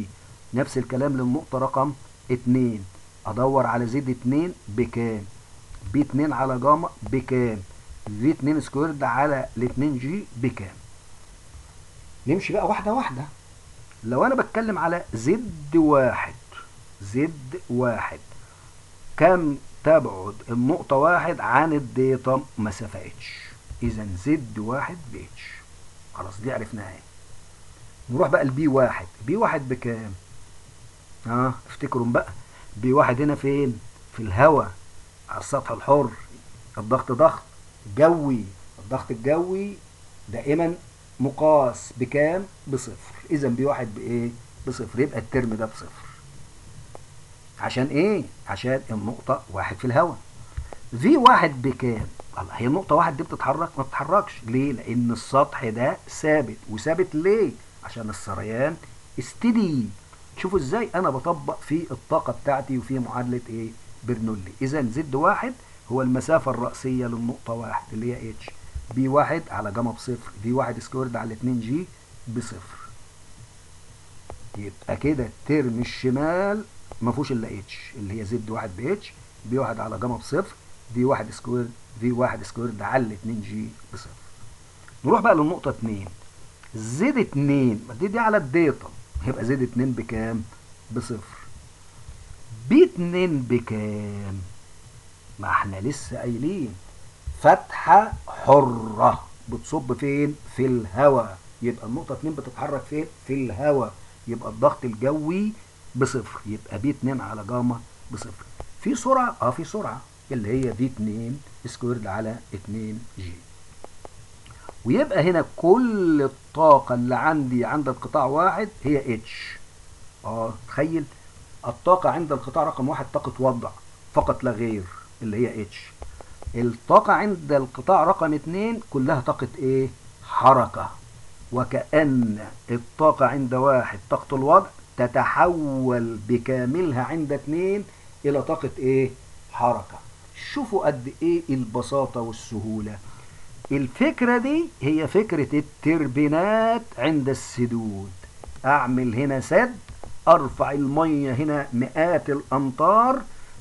نفس الكلام للنقطة رقم 2 ادور على زد 2 بكام بي 2 على جاما بكام في 2 سكويرد على ال 2 جي بكام نمشي بقى واحدة واحدة لو انا بتكلم على زد واحد زد واحد كم تبعد النقطة واحد عن الديتا مسافة اتش اذا زد واحد ب اتش خلاص دي عرفناها نروح بقى البي واحد بي واحد بكام ها افتكروا بقى بي واحد هنا فين في الهواء على السطح الحر الضغط ضغط جوي الضغط الجوي دائما مقاس بكام بصفر اذا بي واحد بايه بصفر يبقى الترم ده بصفر عشان ايه عشان النقطة واحد في الهواء في واحد بكام الله هي النقطة واحد دي بتتحرك ما بتتحركش ليه لان السطح ده ثابت وثابت ليه عشان السريان استدي شوفوا ازاي انا بطبق في الطاقة بتاعتي وفي معادلة ايه برنولي اذا زد واحد هو المسافة الرأسية للنقطة واحد اللي هي اتش بي واحد على جاما بصفر في واحد سكويرد على 2 جي بصفر يبقى كده الترم الشمال ما فيهوش الا اتش اللي هي زد واحد ب اتش بي واحد على جاما بصفر في واحد سكويرد في واحد سكويرد على 2 جي بصفر نروح بقى للنقطة 2 زد 2 ما دي دي على الديتا يبقى زد 2 بكام؟ بصفر بي 2 بكام؟ ما احنا لسه قايلين فتحة حرة بتصب فين؟ في الهواء يبقى النقطة 2 بتتحرك فين؟ في الهواء يبقى الضغط الجوي بصفر يبقى بي 2 على جاما بصفر في سرعة؟ اه في سرعة اللي هي في 2 سكويرد على 2 جي ويبقى هنا كل الطاقة اللي عندي عند القطاع واحد هي اتش اه تخيل الطاقة عند القطاع رقم واحد طاقة وضع فقط لا غير اللي هي اتش الطاقة عند القطاع رقم اتنين كلها طاقة ايه حركة وكأن الطاقة عند واحد طاقة الوضع تتحول بكاملها عند اتنين الى طاقة ايه حركة شوفوا قد ايه البساطة والسهولة الفكرة دي هي فكرة التربينات عند السدود اعمل هنا سد ارفع المية هنا مئات الامتار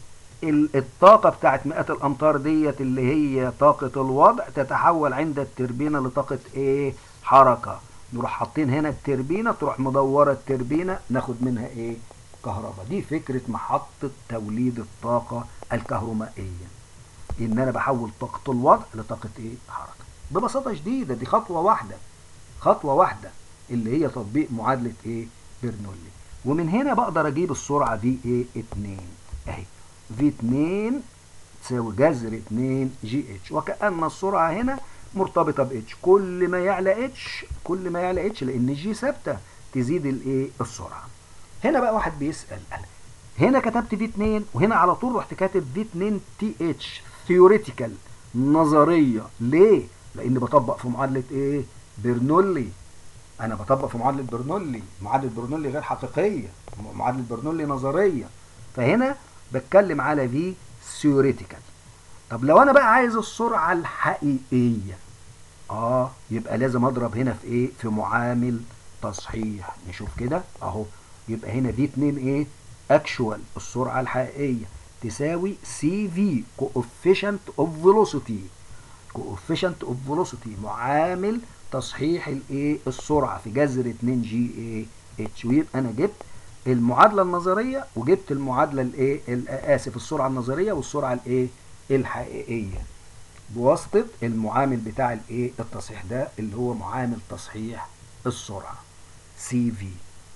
الطاقة بتاعت مئات الامتار ديت اللي هي طاقة الوضع تتحول عند التربينة لطاقة ايه حركة نروح حاطين هنا التربينة تروح مدورة التربينة ناخد منها ايه كهرباء دي فكرة محطة توليد الطاقة الكهرومائية ان انا بحول طاقة الوضع لطاقة ايه حركة ببساطة شديدة دي خطوة واحدة خطوة واحدة اللي هي تطبيق معادلة ايه برنولي ومن هنا بقدر اجيب السرعة في ايه 2 اهي في 2 تساوي جذر 2 جي اتش وكأن السرعة هنا مرتبطة ب اتش كل ما يعلى اتش كل ما يعلى اتش لان جي ثابتة تزيد الايه السرعة هنا بقى واحد بيسأل هنا كتبت في 2 وهنا على طول رحت كاتب في 2 تي اتش ثيوريتيكال نظرية ليه؟ لان بطبق في معادلة ايه؟ برنولي انا بطبق في معادلة برنولي معادلة برنولي غير حقيقية معادلة برنولي نظرية فهنا بتكلم على في ثيوريتيكال طب لو انا بقى عايز السرعة الحقيقية اه يبقى لازم اضرب هنا في ايه في معامل تصحيح نشوف كده اهو يبقى هنا في 2 ايه اكشوال السرعة الحقيقية تساوي سي في coefficient of velocity coefficient of velocity معامل تصحيح الايه السرعة في جذر 2 جي ايه اتش ويبقى انا جبت المعادلة النظرية وجبت المعادلة الايه اسف السرعة النظرية والسرعة الايه الحقيقية بواسطة المعامل بتاع الايه التصحيح ده اللي هو معامل تصحيح السرعة سي في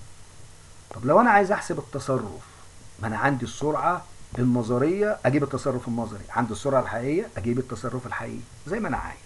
طب لو انا عايز احسب التصرف ما انا عندي السرعة النظرية اجيب التصرف النظري عندي السرعة الحقيقية اجيب التصرف الحقيقي زي ما انا عايز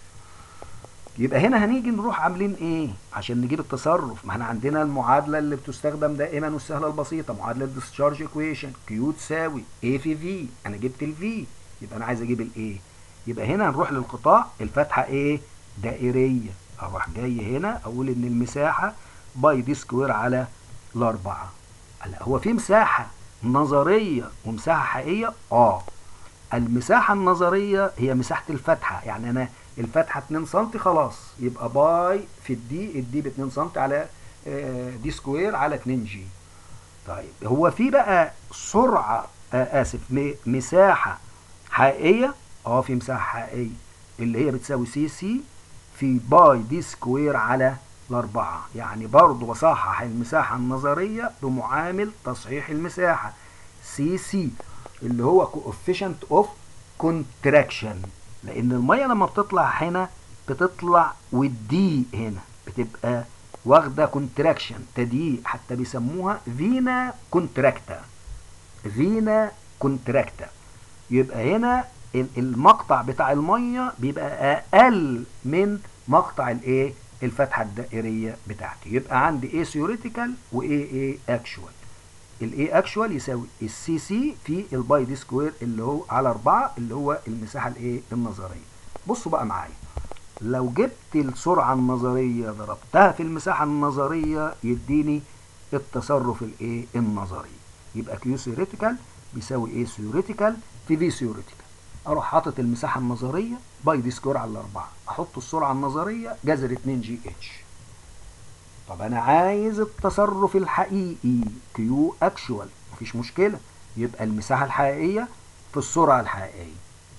يبقى هنا هنيجي نروح عاملين ايه عشان نجيب التصرف ما احنا عندنا المعادله اللي بتستخدم دائما والسهله البسيطه معادله الديسشارج ايكويشن كيو تساوي اي في في انا جبت الفي يبقى انا عايز اجيب الايه يبقى هنا هنروح للقطاع الفتحه ايه دائريه اروح جاي هنا اقول ان المساحه باي دي سكوير على الاربعه هلا هو في مساحه نظريه ومساحه حقيقيه اه المساحه النظريه هي مساحه الفتحه يعني انا الفتحه 2 سم خلاص يبقى باي في الدي الدي ب 2 سم على دي سكوير على 2 جي طيب هو في بقى سرعة آه آسف م- مساحة حقيقية اه في مساحة حقيقية اللي هي بتساوي سي سي في باي دي سكوير على الأربعة يعني برضو بصحح المساحة النظرية بمعامل تصحيح المساحة سي سي اللي هو coefficient of contraction لأن المية لما بتطلع هنا بتطلع والدي هنا بتبقى واخدة كونتراكشن تضييق حتى بيسموها فينا كونتراكتا فينا كونتراكتا يبقى هنا ال- المقطع بتاع الميه بيبقى اقل من مقطع الايه الفتحه الدائريه بتاعتي يبقى عندي ايه ثيوريتيكال وايه ايه اكشوال الايه اكشوال يساوي السي سي في الباي دي سكوير اللي هو على 4 اللي هو المساحه الايه النظريه بصوا بقى معايا لو جبت السرعه النظريه ضربتها في المساحه النظريه يديني التصرف الايه النظري يبقى كيو ثيوريتيكال بيساوي ايه ثيوريتيكال في في ثيوريتيكال اروح حاطط المساحه النظريه باي دي سكوير على 4 احط السرعه النظريه جذر 2 جي اتش طب انا عايز التصرف الحقيقي كيو اكشوال مفيش مشكله يبقى المساحه الحقيقيه في السرعه الحقيقيه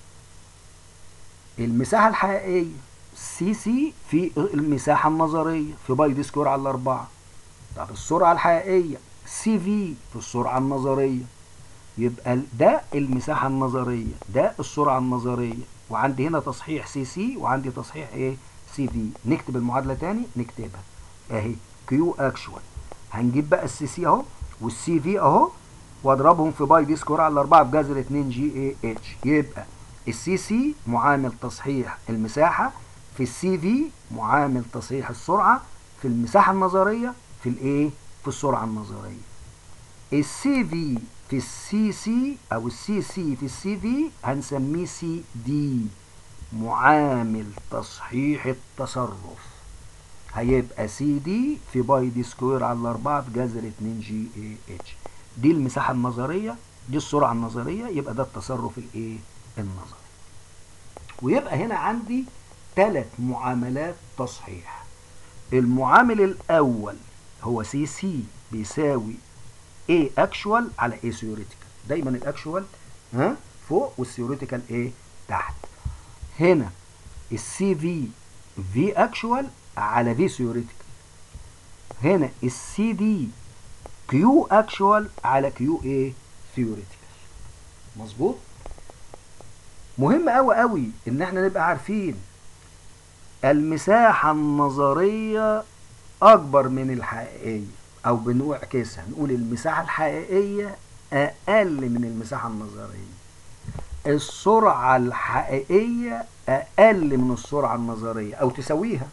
المساحه الحقيقيه سي سي في المساحه النظريه في باي دي سكوير على 4 طب السرعه الحقيقيه سي في في السرعه النظريه يبقى ده المساحه النظريه ده السرعه النظريه وعندي هنا تصحيح سي سي وعندي تصحيح ايه سي في نكتب المعادله تاني نكتبها اهي كيو اكشوال هنجيب بقى السي سي اهو والسي في اهو واضربهم في باي دي سكوير على 4 بجذر 2 جي اي اتش يبقى السي سي معامل تصحيح المساحه في السي في معامل تصحيح السرعه في المساحه النظريه في الايه في السرعه النظريه السي في في السي سي او السي سي في السي في هنسميه سي دي معامل تصحيح التصرف هيبقى سي دي في باي دي سكوير على 4 بجذر 2 جي اي اتش دي المساحة النظرية دي السرعة النظرية يبقى ده التصرف الايه النظري ويبقى هنا عندي ثلاث معاملات تصحيح المعامل الاول هو سي سي بيساوي A اكشوال على A ثيوريتيكال دايما الاكشوال ها فوق والثيوريتيكال ايه تحت هنا السي في في اكشوال على في ثيوريتيكال هنا السي دي كيو اكشوال على كيو ايه ثيوريتيكال مظبوط مهم قوي قوي ان احنا نبقى عارفين المساحة النظرية اكبر من الحقيقية او بنعكسها نقول المساحة الحقيقية اقل من المساحة النظرية السرعة الحقيقية اقل من السرعة النظرية او تساويها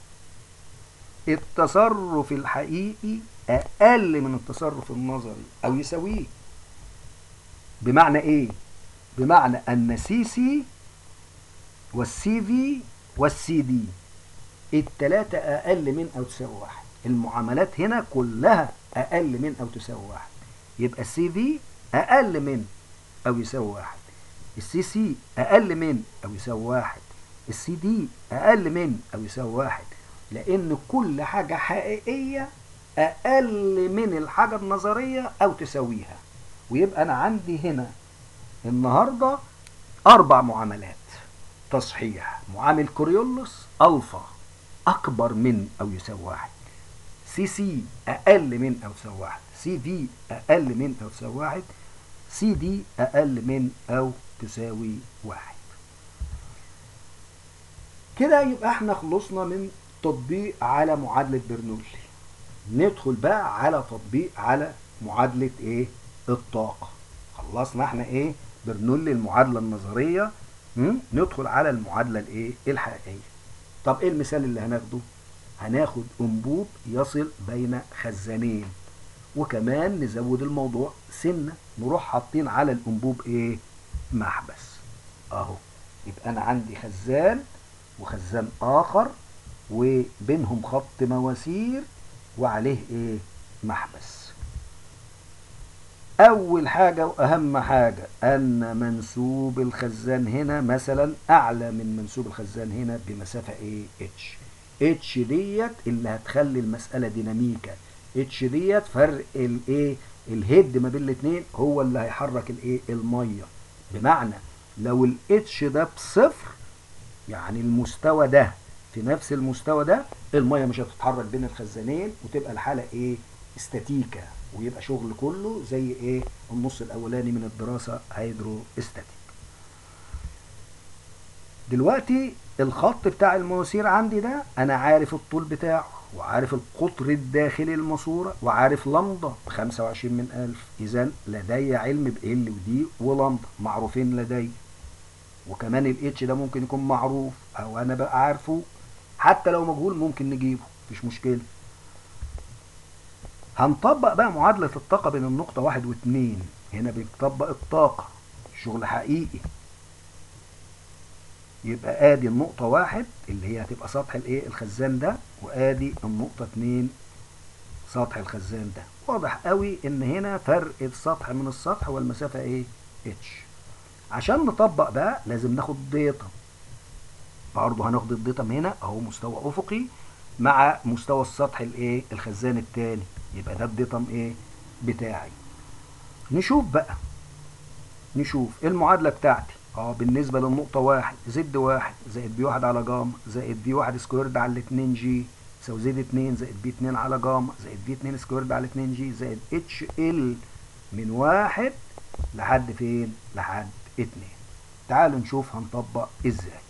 التصرف الحقيقي اقل من التصرف النظري او يساويه بمعنى ايه بمعنى ان سي سي والسي في والسي دي التلاتة اقل من او تساوي واحد المعاملات هنا كلها اقل من او تساوي واحد يبقى السي في اقل من او يساوي واحد السي سي اقل من او يساوي واحد السي دي اقل من او يساوي واحد لان كل حاجة حقيقية اقل من الحاجة النظرية او تساويها ويبقى انا عندي هنا النهاردة اربع معاملات تصحيح معامل كوريولوس الفا اكبر من او يساوي واحد سي سي اقل من او تساوي واحد سي في اقل من او تساوي واحد سي دي اقل من او تساوي واحد كده يبقى احنا خلصنا من تطبيق على معادلة برنولي ندخل بقى على تطبيق على معادلة ايه الطاقة خلصنا احنا ايه برنولي المعادلة النظرية م? ندخل على المعادلة الايه الحقيقية طب ايه المثال اللي هناخده هناخد انبوب يصل بين خزانين وكمان نزود الموضوع سنة نروح حاطين على الانبوب ايه محبس اهو يبقى انا عندي خزان وخزان اخر وبينهم خط مواسير وعليه ايه محبس اول حاجة واهم حاجة ان منسوب الخزان هنا مثلا اعلى من منسوب الخزان هنا بمسافة ايه اتش اتش ديت اللي هتخلي المسألة ديناميكا اتش ديت فرق الايه الهيد ما بين الاثنين هو اللي هيحرك الايه الميه بمعنى لو الاتش ده بصفر يعني المستوى ده في نفس المستوى ده الميه مش هتتحرك بين الخزانين وتبقى الحاله ايه استاتيكا ويبقى شغل كله زي ايه النص الاولاني من الدراسه هيدرو استاتيك دلوقتي الخط بتاع المواسير عندي ده انا عارف الطول بتاعه وعارف القطر الداخلي للماسورة وعارف لمضة ب 25 من ألف إذا لدي علم ب ال ودي ولمضة معروفين لدي وكمان الاتش ده ممكن يكون معروف أو أنا بقى عارفه حتى لو مجهول ممكن نجيبه مفيش مشكلة هنطبق بقى معادلة الطاقة بين النقطة واحد واتنين هنا بنطبق الطاقة شغل حقيقي يبقى ادي النقطة واحد اللي هي هتبقى سطح الايه الخزان ده وادي النقطة اتنين سطح الخزان ده واضح قوي ان هنا فرق السطح من السطح والمسافة ايه اتش عشان نطبق بقى لازم ناخد ديتا برضه هناخد الديتا من هنا اهو مستوى افقي مع مستوى السطح الايه الخزان التاني يبقى ده الديتم ايه بتاعي نشوف بقى نشوف المعادلة بتاعتي اه بالنسبة للنقطة واحد زد واحد زائد بي واحد على جاما زائد بي واحد سكويرد على اتنين جي يساوي زد اتنين زائد بي اتنين على جاما زائد بي اتنين سكويرد على اتنين جي زائد اتش ال من واحد لحد فين؟ لحد اتنين تعالوا نشوف هنطبق ازاي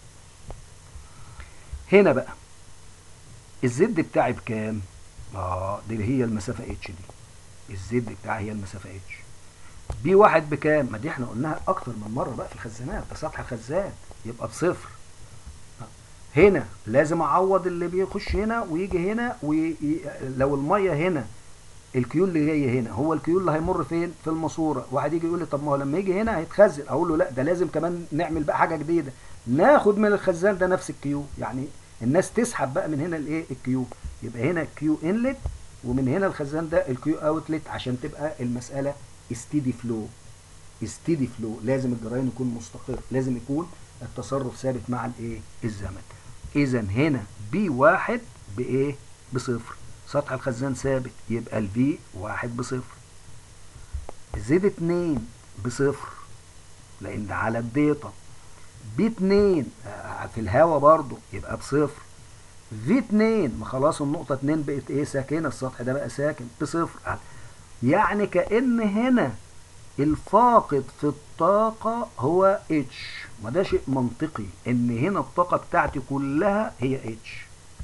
هنا بقى الزد بتاعي بكام؟ اه دي هي المسافة اتش دي الزد بتاعي هي المسافة اتش بي واحد بكام؟ ما دي احنا قلناها اكتر من مره بقى في الخزانات ده سطح الخزان يبقى بصفر هنا لازم اعوض اللي بيخش هنا ويجي هنا ولو الميه هنا الكيو اللي جاي هنا هو الكيو اللي هيمر فين؟ في الماسوره، واحد يجي يقول لي طب ما هو لما يجي هنا هيتخزن، اقول له لا ده لازم كمان نعمل بقى حاجه جديده، ناخد من الخزان ده نفس الكيو، يعني الناس تسحب بقى من هنا الايه؟ الكيو، يبقى هنا كيو انلت ومن هنا الخزان ده الكيو اوتلت عشان تبقى المساله ستيدي فلو ستيدي فلو لازم الجريان يكون مستقر لازم يكون التصرف ثابت مع الايه الزمن اذا هنا بي واحد بايه بصفر سطح الخزان ثابت يبقى البي واحد بصفر زد اتنين بصفر لان ده على الديتا بي اتنين في الهوا برضو يبقى بصفر في اتنين ما خلاص النقطة اتنين بقت ايه ساكنة السطح ده بقى ساكن بصفر يعني كأن هنا الفاقد في الطاقة هو اتش وده شيء منطقي ان هنا الطاقة بتاعتي كلها هي اتش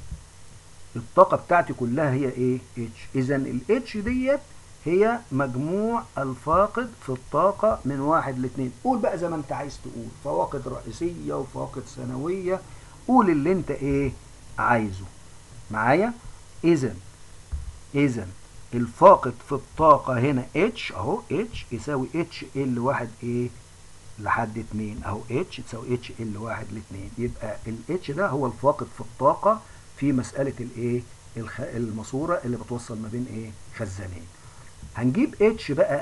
الطاقة بتاعتي كلها هي ايه اتش اذا الاتش ديت هي مجموع الفاقد في الطاقة من واحد لاتنين قول بقى زي ما انت عايز تقول فواقد رئيسية وفواقد ثانوية قول اللي انت ايه عايزه معايا اذا اذا الفاقد في الطاقة هنا اتش اهو اتش يساوي اتش ال واحد ايه لحد اتنين اهو اتش تساوي اتش ال واحد لاتنين يبقى الاتش ده هو الفاقد في الطاقة في مسألة الايه الخ... الماسورة اللي بتوصل ما بين ايه خزانين هنجيب اتش بقى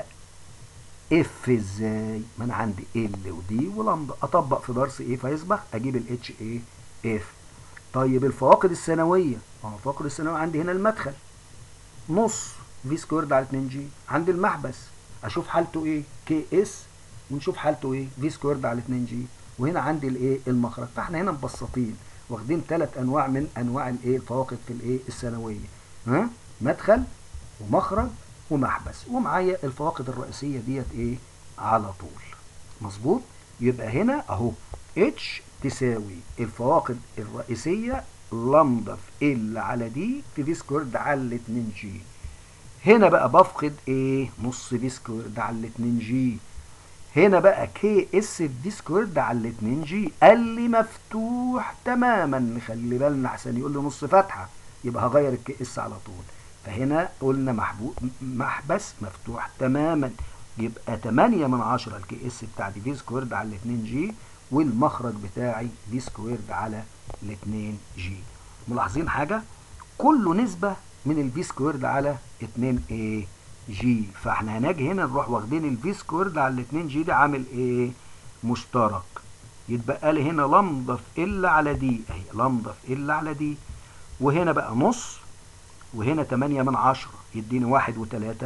اف ازاي ما انا عندي ال ودي ولمبه اطبق في درس ايه فيصبح اجيب الاتش ايه اف طيب الفواقد الثانويه اه الفواقد الثانويه عندي هنا المدخل نص في سكويرد على 2 جي عند المحبس اشوف حالته ايه كي اس ونشوف حالته ايه في سكويرد على 2 جي وهنا عندي الايه المخرج فاحنا هنا مبسطين واخدين ثلاث انواع من انواع الايه الفواقد في الايه الثانويه ها مدخل ومخرج ومحبس ومعايا الفواقد الرئيسيه ديت ايه على طول مظبوط يبقى هنا اهو اتش تساوي الفواقد الرئيسيه لمضة في ال على دي في في سكويرد على 2 جي هنا بقى بفقد ايه نص في سكويرد على 2 جي هنا بقى كي اس في سكويرد على 2 جي قال لي مفتوح تماما نخلي بالنا عشان يقول لي نص فتحه يبقى هغير الكي اس على طول فهنا قلنا محبوب محبس مفتوح تماما يبقى 8 من 10 الكي اس بتاعتي في سكويرد على 2 جي والمخرج بتاعي في سكويرد على ال 2 جي ملاحظين حاجه كله نسبه من الفي سكويرد على 2 ايه جي فاحنا هنجي هنا نروح واخدين الفي سكويرد على ال 2 جي ده عامل ايه مشترك يتبقى لي هنا لمضه في ال على دي اهي لمضه في ال على دي وهنا بقى نص وهنا 8 من 10 يديني واحد وتلاتة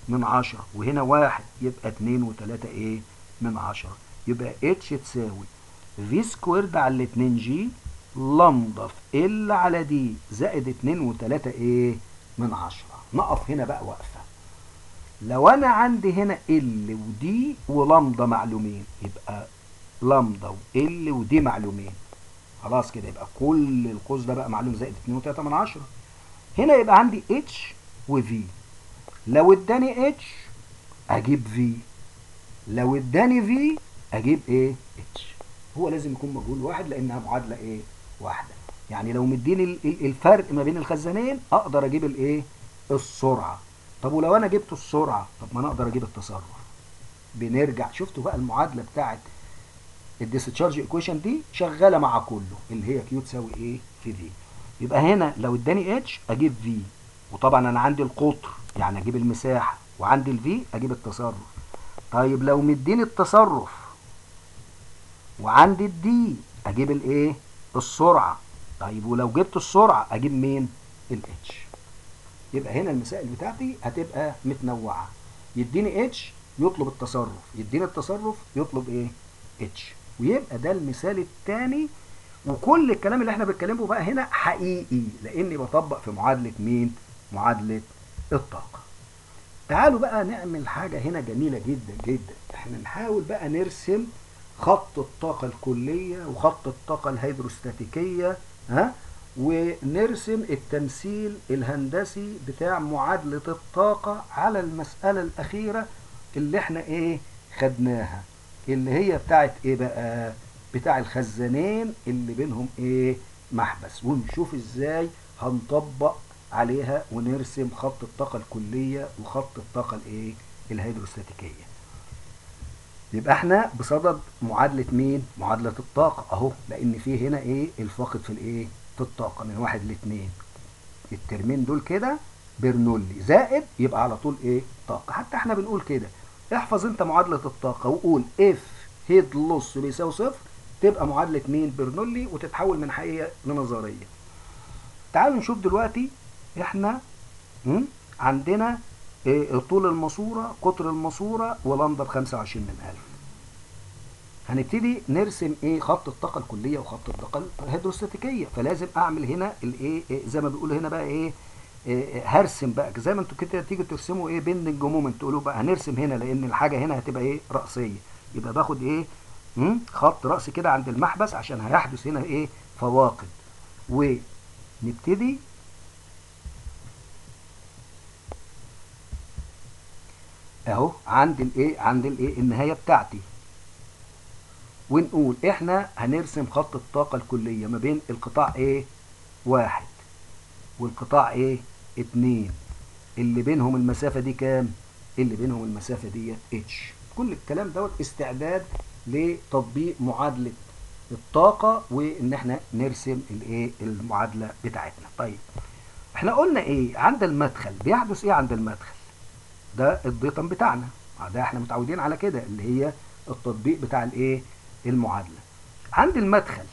من عشرة وهنا واحد يبقى اتنين وتلاتة ايه من عشرة يبقى اتش تساوي في سكويرد على الاتنين جي لمضة في ال على دي زائد اتنين وتلاتة ايه من عشرة نقف هنا بقى وقفة لو انا عندي هنا ال ودي ولمضة معلومين يبقى لمضة وال ودي معلومين خلاص كده يبقى كل القوس ده بقى معلوم زائد 2 و3 من 10 هنا يبقى عندي اتش وفي لو اداني اتش اجيب في لو اداني في اجيب ايه اتش هو لازم يكون مجهول واحد لانها معادله ايه واحده يعني لو مديني الفرق ما بين الخزانين اقدر اجيب الايه السرعه طب ولو انا جبت السرعه طب ما انا اقدر اجيب التصرف بنرجع شفتوا بقى المعادله بتاعت الديسشارج ايكويشن دي شغاله مع كله اللي هي كيو تساوي ايه في في يبقى هنا لو اداني اتش اجيب في وطبعا انا عندي القطر يعني اجيب المساحه وعندي الفي اجيب التصرف طيب لو مديني التصرف وعندي الدي اجيب الايه السرعه طيب ولو جبت السرعه اجيب مين الاتش يبقى هنا المسائل بتاعتي هتبقى متنوعه يديني اتش يطلب التصرف يديني التصرف يطلب ايه اتش ويبقى ده المثال الثاني وكل الكلام اللي احنا بنتكلمه بقى هنا حقيقي لاني بطبق في معادله مين معادله الطاقه تعالوا بقى نعمل حاجه هنا جميله جدا جدا احنا نحاول بقى نرسم خط الطاقه الكليه وخط الطاقه الهيدروستاتيكيه ها ونرسم التمثيل الهندسي بتاع معادله الطاقه على المساله الاخيره اللي احنا ايه خدناها اللي هي بتاعت ايه بقى بتاع الخزانين اللي بينهم ايه محبس ونشوف ازاي هنطبق عليها ونرسم خط الطاقة الكلية وخط الطاقة الايه الهيدروستاتيكية يبقى احنا بصدد معادلة مين معادلة الطاقة اهو لان في هنا ايه الفاقد في الايه في الطاقة من واحد لاتنين الترمين دول كده برنولي زائد يبقى على طول ايه طاقة حتى احنا بنقول كده احفظ انت معادلة الطاقة وقول اف هيد لوس بيساوي صفر تبقى معادلة مين برنولي وتتحول من حقيقة لنظرية تعالوا نشوف دلوقتي احنا عندنا ايه طول الماسورة قطر الماسورة ولندا ب 25 من ألف هنبتدي نرسم ايه خط الطاقة الكلية وخط الطاقة الهيدروستاتيكية فلازم اعمل هنا الايه إيه زي ما بيقولوا هنا بقى ايه إيه هرسم بقى زي ما انتوا كده تيجي ترسموا ايه بيندنج مومنت تقولوا بقى هنرسم هنا لان الحاجه هنا هتبقى ايه راسيه يبقى باخد ايه مم؟ خط راسي كده عند المحبس عشان هيحدث هنا ايه فواقد ونبتدي اهو عند الايه عند الايه النهايه بتاعتي ونقول احنا هنرسم خط الطاقه الكليه ما بين القطاع ايه واحد والقطاع ايه اتنين اللي بينهم المسافة دي كام اللي بينهم المسافة دي اتش كل الكلام دوت استعداد لتطبيق معادلة الطاقة وان احنا نرسم الايه المعادلة بتاعتنا طيب احنا قلنا ايه عند المدخل بيحدث ايه عند المدخل ده الضيطن بتاعنا ده احنا متعودين على كده اللي هي التطبيق بتاع الايه المعادلة عند المدخل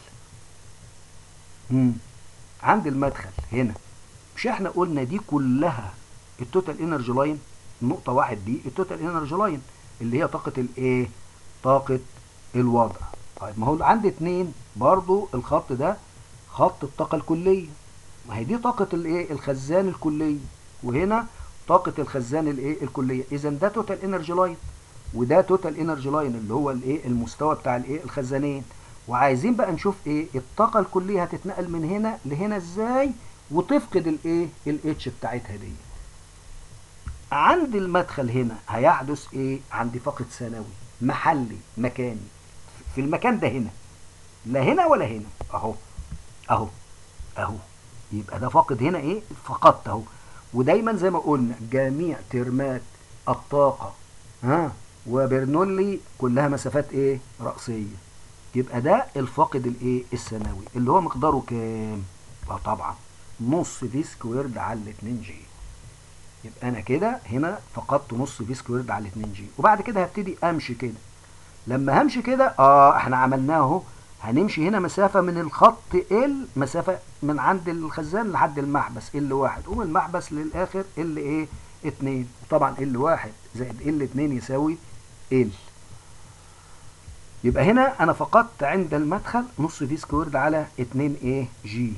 مم. عند المدخل هنا مش احنا قلنا دي كلها التوتال انرجي لاين نقطة واحد دي التوتال انرجي لاين اللي هي طاقة الايه طاقة الوضع طيب ما هو عند اتنين برضو الخط ده خط الطاقة الكلية ما هي دي طاقة الايه الخزان الكلية وهنا طاقة الخزان الايه الكلية اذا ده توتال انرجي لاين وده توتال انرجي لاين اللي هو الايه المستوى بتاع الايه الخزانين وعايزين بقى نشوف ايه الطاقة الكلية هتتنقل من هنا لهنا ازاي وتفقد الايه الاتش بتاعتها دي عند المدخل هنا هيحدث ايه عندي فاقد ثانوي محلي مكاني في المكان ده هنا لا هنا ولا هنا اهو اهو اهو يبقى ده فاقد هنا ايه فقدت اهو ودايما زي ما قلنا جميع ترمات الطاقة ها وبرنولي كلها مسافات ايه رأسية يبقى ده الفاقد الايه الثانوي اللي هو مقداره كام اه طبعا نص في سكويرد على 2 جي يبقى انا كده هنا فقدت نص في سكويرد على 2 جي وبعد كده هبتدي امشي كده لما همشي كده اه احنا عملناه اهو هنمشي هنا مسافة من الخط ال مسافة من عند الخزان لحد المحبس ال واحد ومن المحبس للآخر ال ايه 2 وطبعا ال 1 زائد ال 2 يساوي ال يبقى هنا انا فقدت عند المدخل نص في سكويرد على 2 ايه جي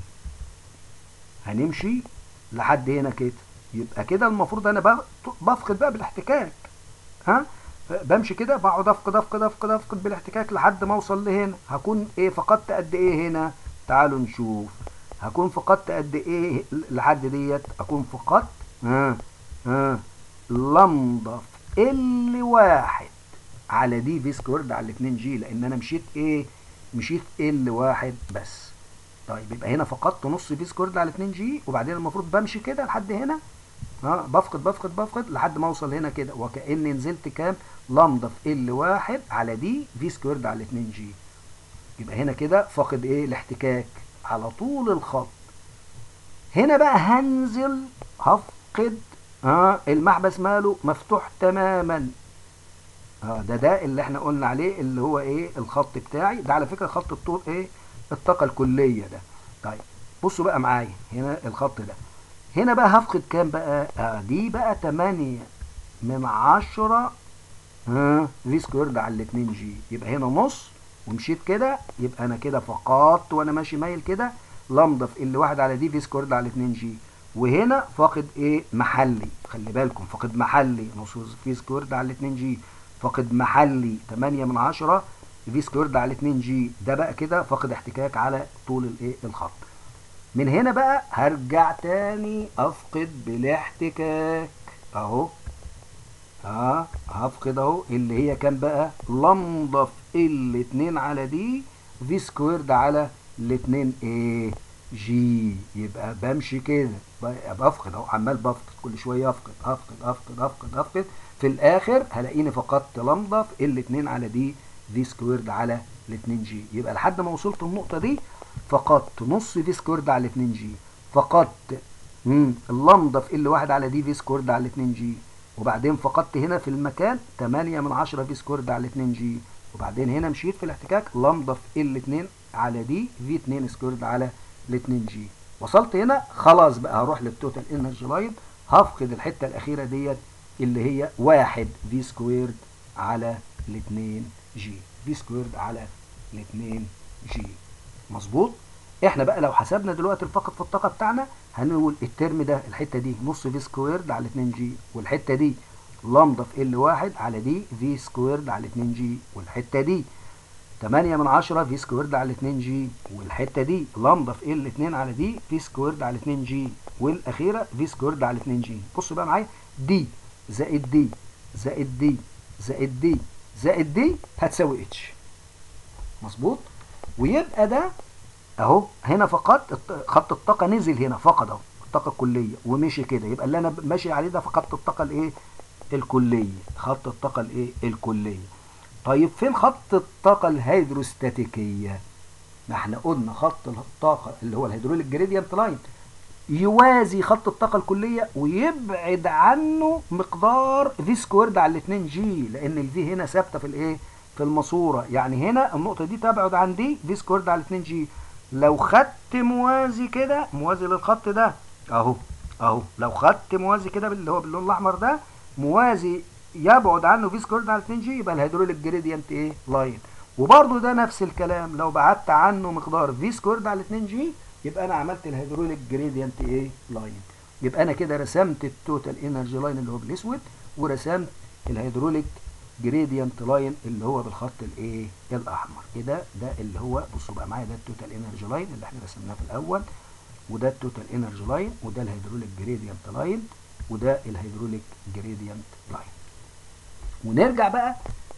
هنمشي لحد هنا كده يبقى كده المفروض انا بفقد بقى بالاحتكاك ها بمشي كده بقعد افقد افقد افقد افقد بالاحتكاك لحد ما اوصل لهنا هكون ايه فقدت قد ايه هنا تعالوا نشوف هكون فقدت قد ايه لحد ديت اكون فقدت ها ها لمضة في ال واحد على دي في سكويرد على 2 جي لان انا مشيت ايه مشيت ال واحد بس طيب يبقى هنا فقدت نص في سكويرد على 2 جي وبعدين المفروض بمشي كده لحد هنا ها بفقد بفقد بفقد لحد ما اوصل هنا كده وكاني نزلت كام لمضة في ال واحد على دي في سكويرد على 2 جي يبقى هنا كده فاقد ايه الاحتكاك على طول الخط هنا بقى هنزل هفقد ها المحبس ماله مفتوح تماما اه ده ده اللي احنا قلنا عليه اللي هو ايه الخط بتاعي ده على فكره خط الطول ايه الطاقه الكليه ده طيب بصوا بقى معايا هنا الخط ده هنا بقى هفقد كام بقى آه دي بقى 8 من 10 ها في سكويرد على 2 جي يبقى هنا نص ومشيت كده يبقى انا كده فقدت وانا ماشي مايل كده لمضه في ال واحد على دي في سكويرد على 2 جي وهنا فاقد ايه محلي خلي بالكم فاقد محلي نص في سكويرد على 2 جي فاقد محلي 8 من 10 في سكويرد على 2 جي ده بقى كده فاقد احتكاك على طول الايه الخط من هنا بقى هرجع تاني افقد بالاحتكاك اهو ها هفقد اهو اللي هي كام بقى لمضه في ال 2 على دي في سكويرد على الاتنين ايه جي يبقى بمشي كده بفقد اهو عمال بفقد كل شويه افقد افقد افقد افقد افقد في الاخر هلاقيني فقدت لمضه في ال 2 على دي في سكويرد على ال 2 جي يبقى لحد ما وصلت النقطه دي فقدت نص في سكويرد على 2 جي فقدت امم اللمضه في ال 1 على دي في سكويرد على 2 جي وبعدين فقدت هنا في المكان 8 من 10 في سكويرد على 2 جي وبعدين هنا مشيت في الاحتكاك لمضه في ال 2 على دي في 2 سكويرد على ال 2 جي وصلت هنا خلاص بقى هروح للتوتال انرجي لاين هفقد الحته الاخيره ديت اللي هي 1 في سكويرد على ال 2 جي في سكويرد على ال 2 جي مظبوط احنا بقى لو حسبنا دلوقتي الفقد في الطاقه بتاعنا هنقول الترم ده الحته دي نص في سكويرد على 2 جي والحته دي لمضه في ال 1 على دي في سكويرد على 2 جي والحته دي 8 من 10 في سكويرد على 2 جي والحته دي لمضه في ال 2 على دي في سكويرد على 2 جي والاخيره في سكويرد على 2 جي بصوا بقى معايا دي زائد دي زائد دي زائد دي زائد دي هتساوي اتش مظبوط ويبقى ده اهو هنا فقدت خط الطاقه نزل هنا فقد اهو الطاقه الكليه ومشي كده يبقى اللي انا ماشي عليه ده فقدت الطاقه الايه الكليه خط الطاقه الايه الكليه طيب فين خط الطاقه الهيدروستاتيكيه ما احنا قلنا خط الطاقه اللي هو الهيدروليك جريدينت لاين يوازي خط الطاقه الكليه ويبعد عنه مقدار في سكويرد على 2 جي لان الفي هنا ثابته في الايه في الماسوره يعني هنا النقطه دي تبعد عن دي في سكويرد على 2 جي لو خدت موازي كده موازي للخط ده اهو اهو لو خدت موازي كده اللي هو باللون الاحمر ده موازي يبعد عنه في سكويرد على 2 جي يبقى الهيدروليك جريدينت ايه لاين وبرده ده نفس الكلام لو بعدت عنه مقدار في سكويرد على 2 جي يبقى انا عملت الهيدروليك جريدينت ايه لاين يبقى انا كده رسمت التوتال انرجي لاين اللي هو بالاسود ورسمت الهيدروليك جريدينت لاين اللي هو بالخط الايه الاحمر كده ده اللي هو بصوا بقى معايا ده التوتال انرجي لاين اللي احنا رسمناه في الاول وده التوتال انرجي لاين وده الهيدروليك جريدينت لاين وده الهيدروليك جريدينت لاين ونرجع بقى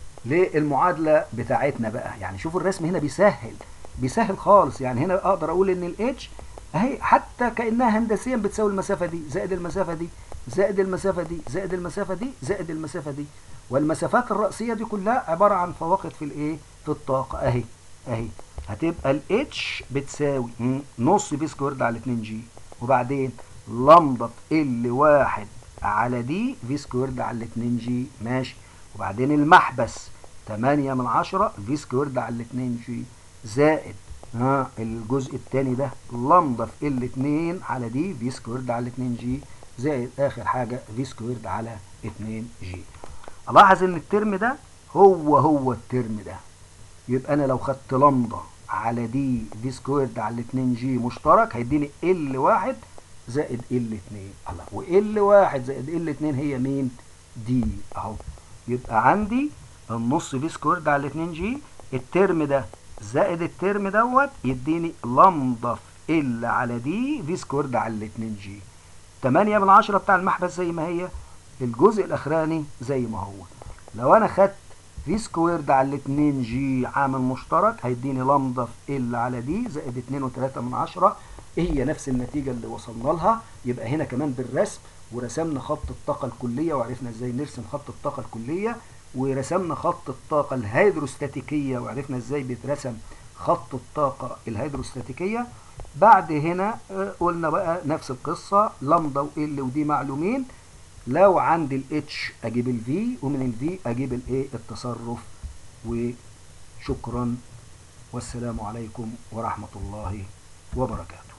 للمعادله بتاعتنا بقى يعني شوفوا الرسم هنا بيسهل بيسهل خالص يعني هنا اقدر اقول ان الاتش اهي حتى كانها هندسيا بتساوي المسافه دي زائد المسافه دي زائد المسافه دي زائد المسافه دي زائد المسافه دي والمسافات الرأسية دي كلها عبارة عن فواقد في الايه في الطاقة اهي اهي هتبقى الاتش بتساوي نص في سكويرد على 2 جي وبعدين لمضة ال واحد على دي في سكويرد على 2 جي ماشي وبعدين المحبس 8 من 10 في سكويرد على 2 جي زائد ها الجزء الثاني ده لمضة في ال 2 على دي في سكويرد على 2 جي زائد اخر حاجه في سكويرد على 2 جي الاحظ ان الترم ده هو هو الترم ده يبقى انا لو خدت لمضه على دي في سكويرد على 2 جي مشترك هيديني ال واحد زائد ال 2 الله وال واحد زائد ال 2 هي مين دي اهو يبقى عندي النص في سكويرد على 2 جي الترم ده زائد الترم دوت يديني لمضه في ال على دي في سكويرد على 2 جي 8 من 10 بتاع المحبس زي ما هي الجزء الاخراني زي ما هو لو انا خدت في سكويرد على 2 جي عامل مشترك هيديني لمضه في ال على دي زائد 2 و3 من 10 هي نفس النتيجه اللي وصلنا لها يبقى هنا كمان بالرسم ورسمنا خط الطاقه الكليه وعرفنا ازاي نرسم خط الطاقه الكليه ورسمنا خط الطاقه الهيدروستاتيكيه وعرفنا ازاي بيترسم خط الطاقه الهيدروستاتيكيه بعد هنا قلنا بقى نفس القصه لمضه وال ودي معلومين لو عندي الاتش اجيب الفي ومن الفي اجيب الايه التصرف وشكرا والسلام عليكم ورحمه الله وبركاته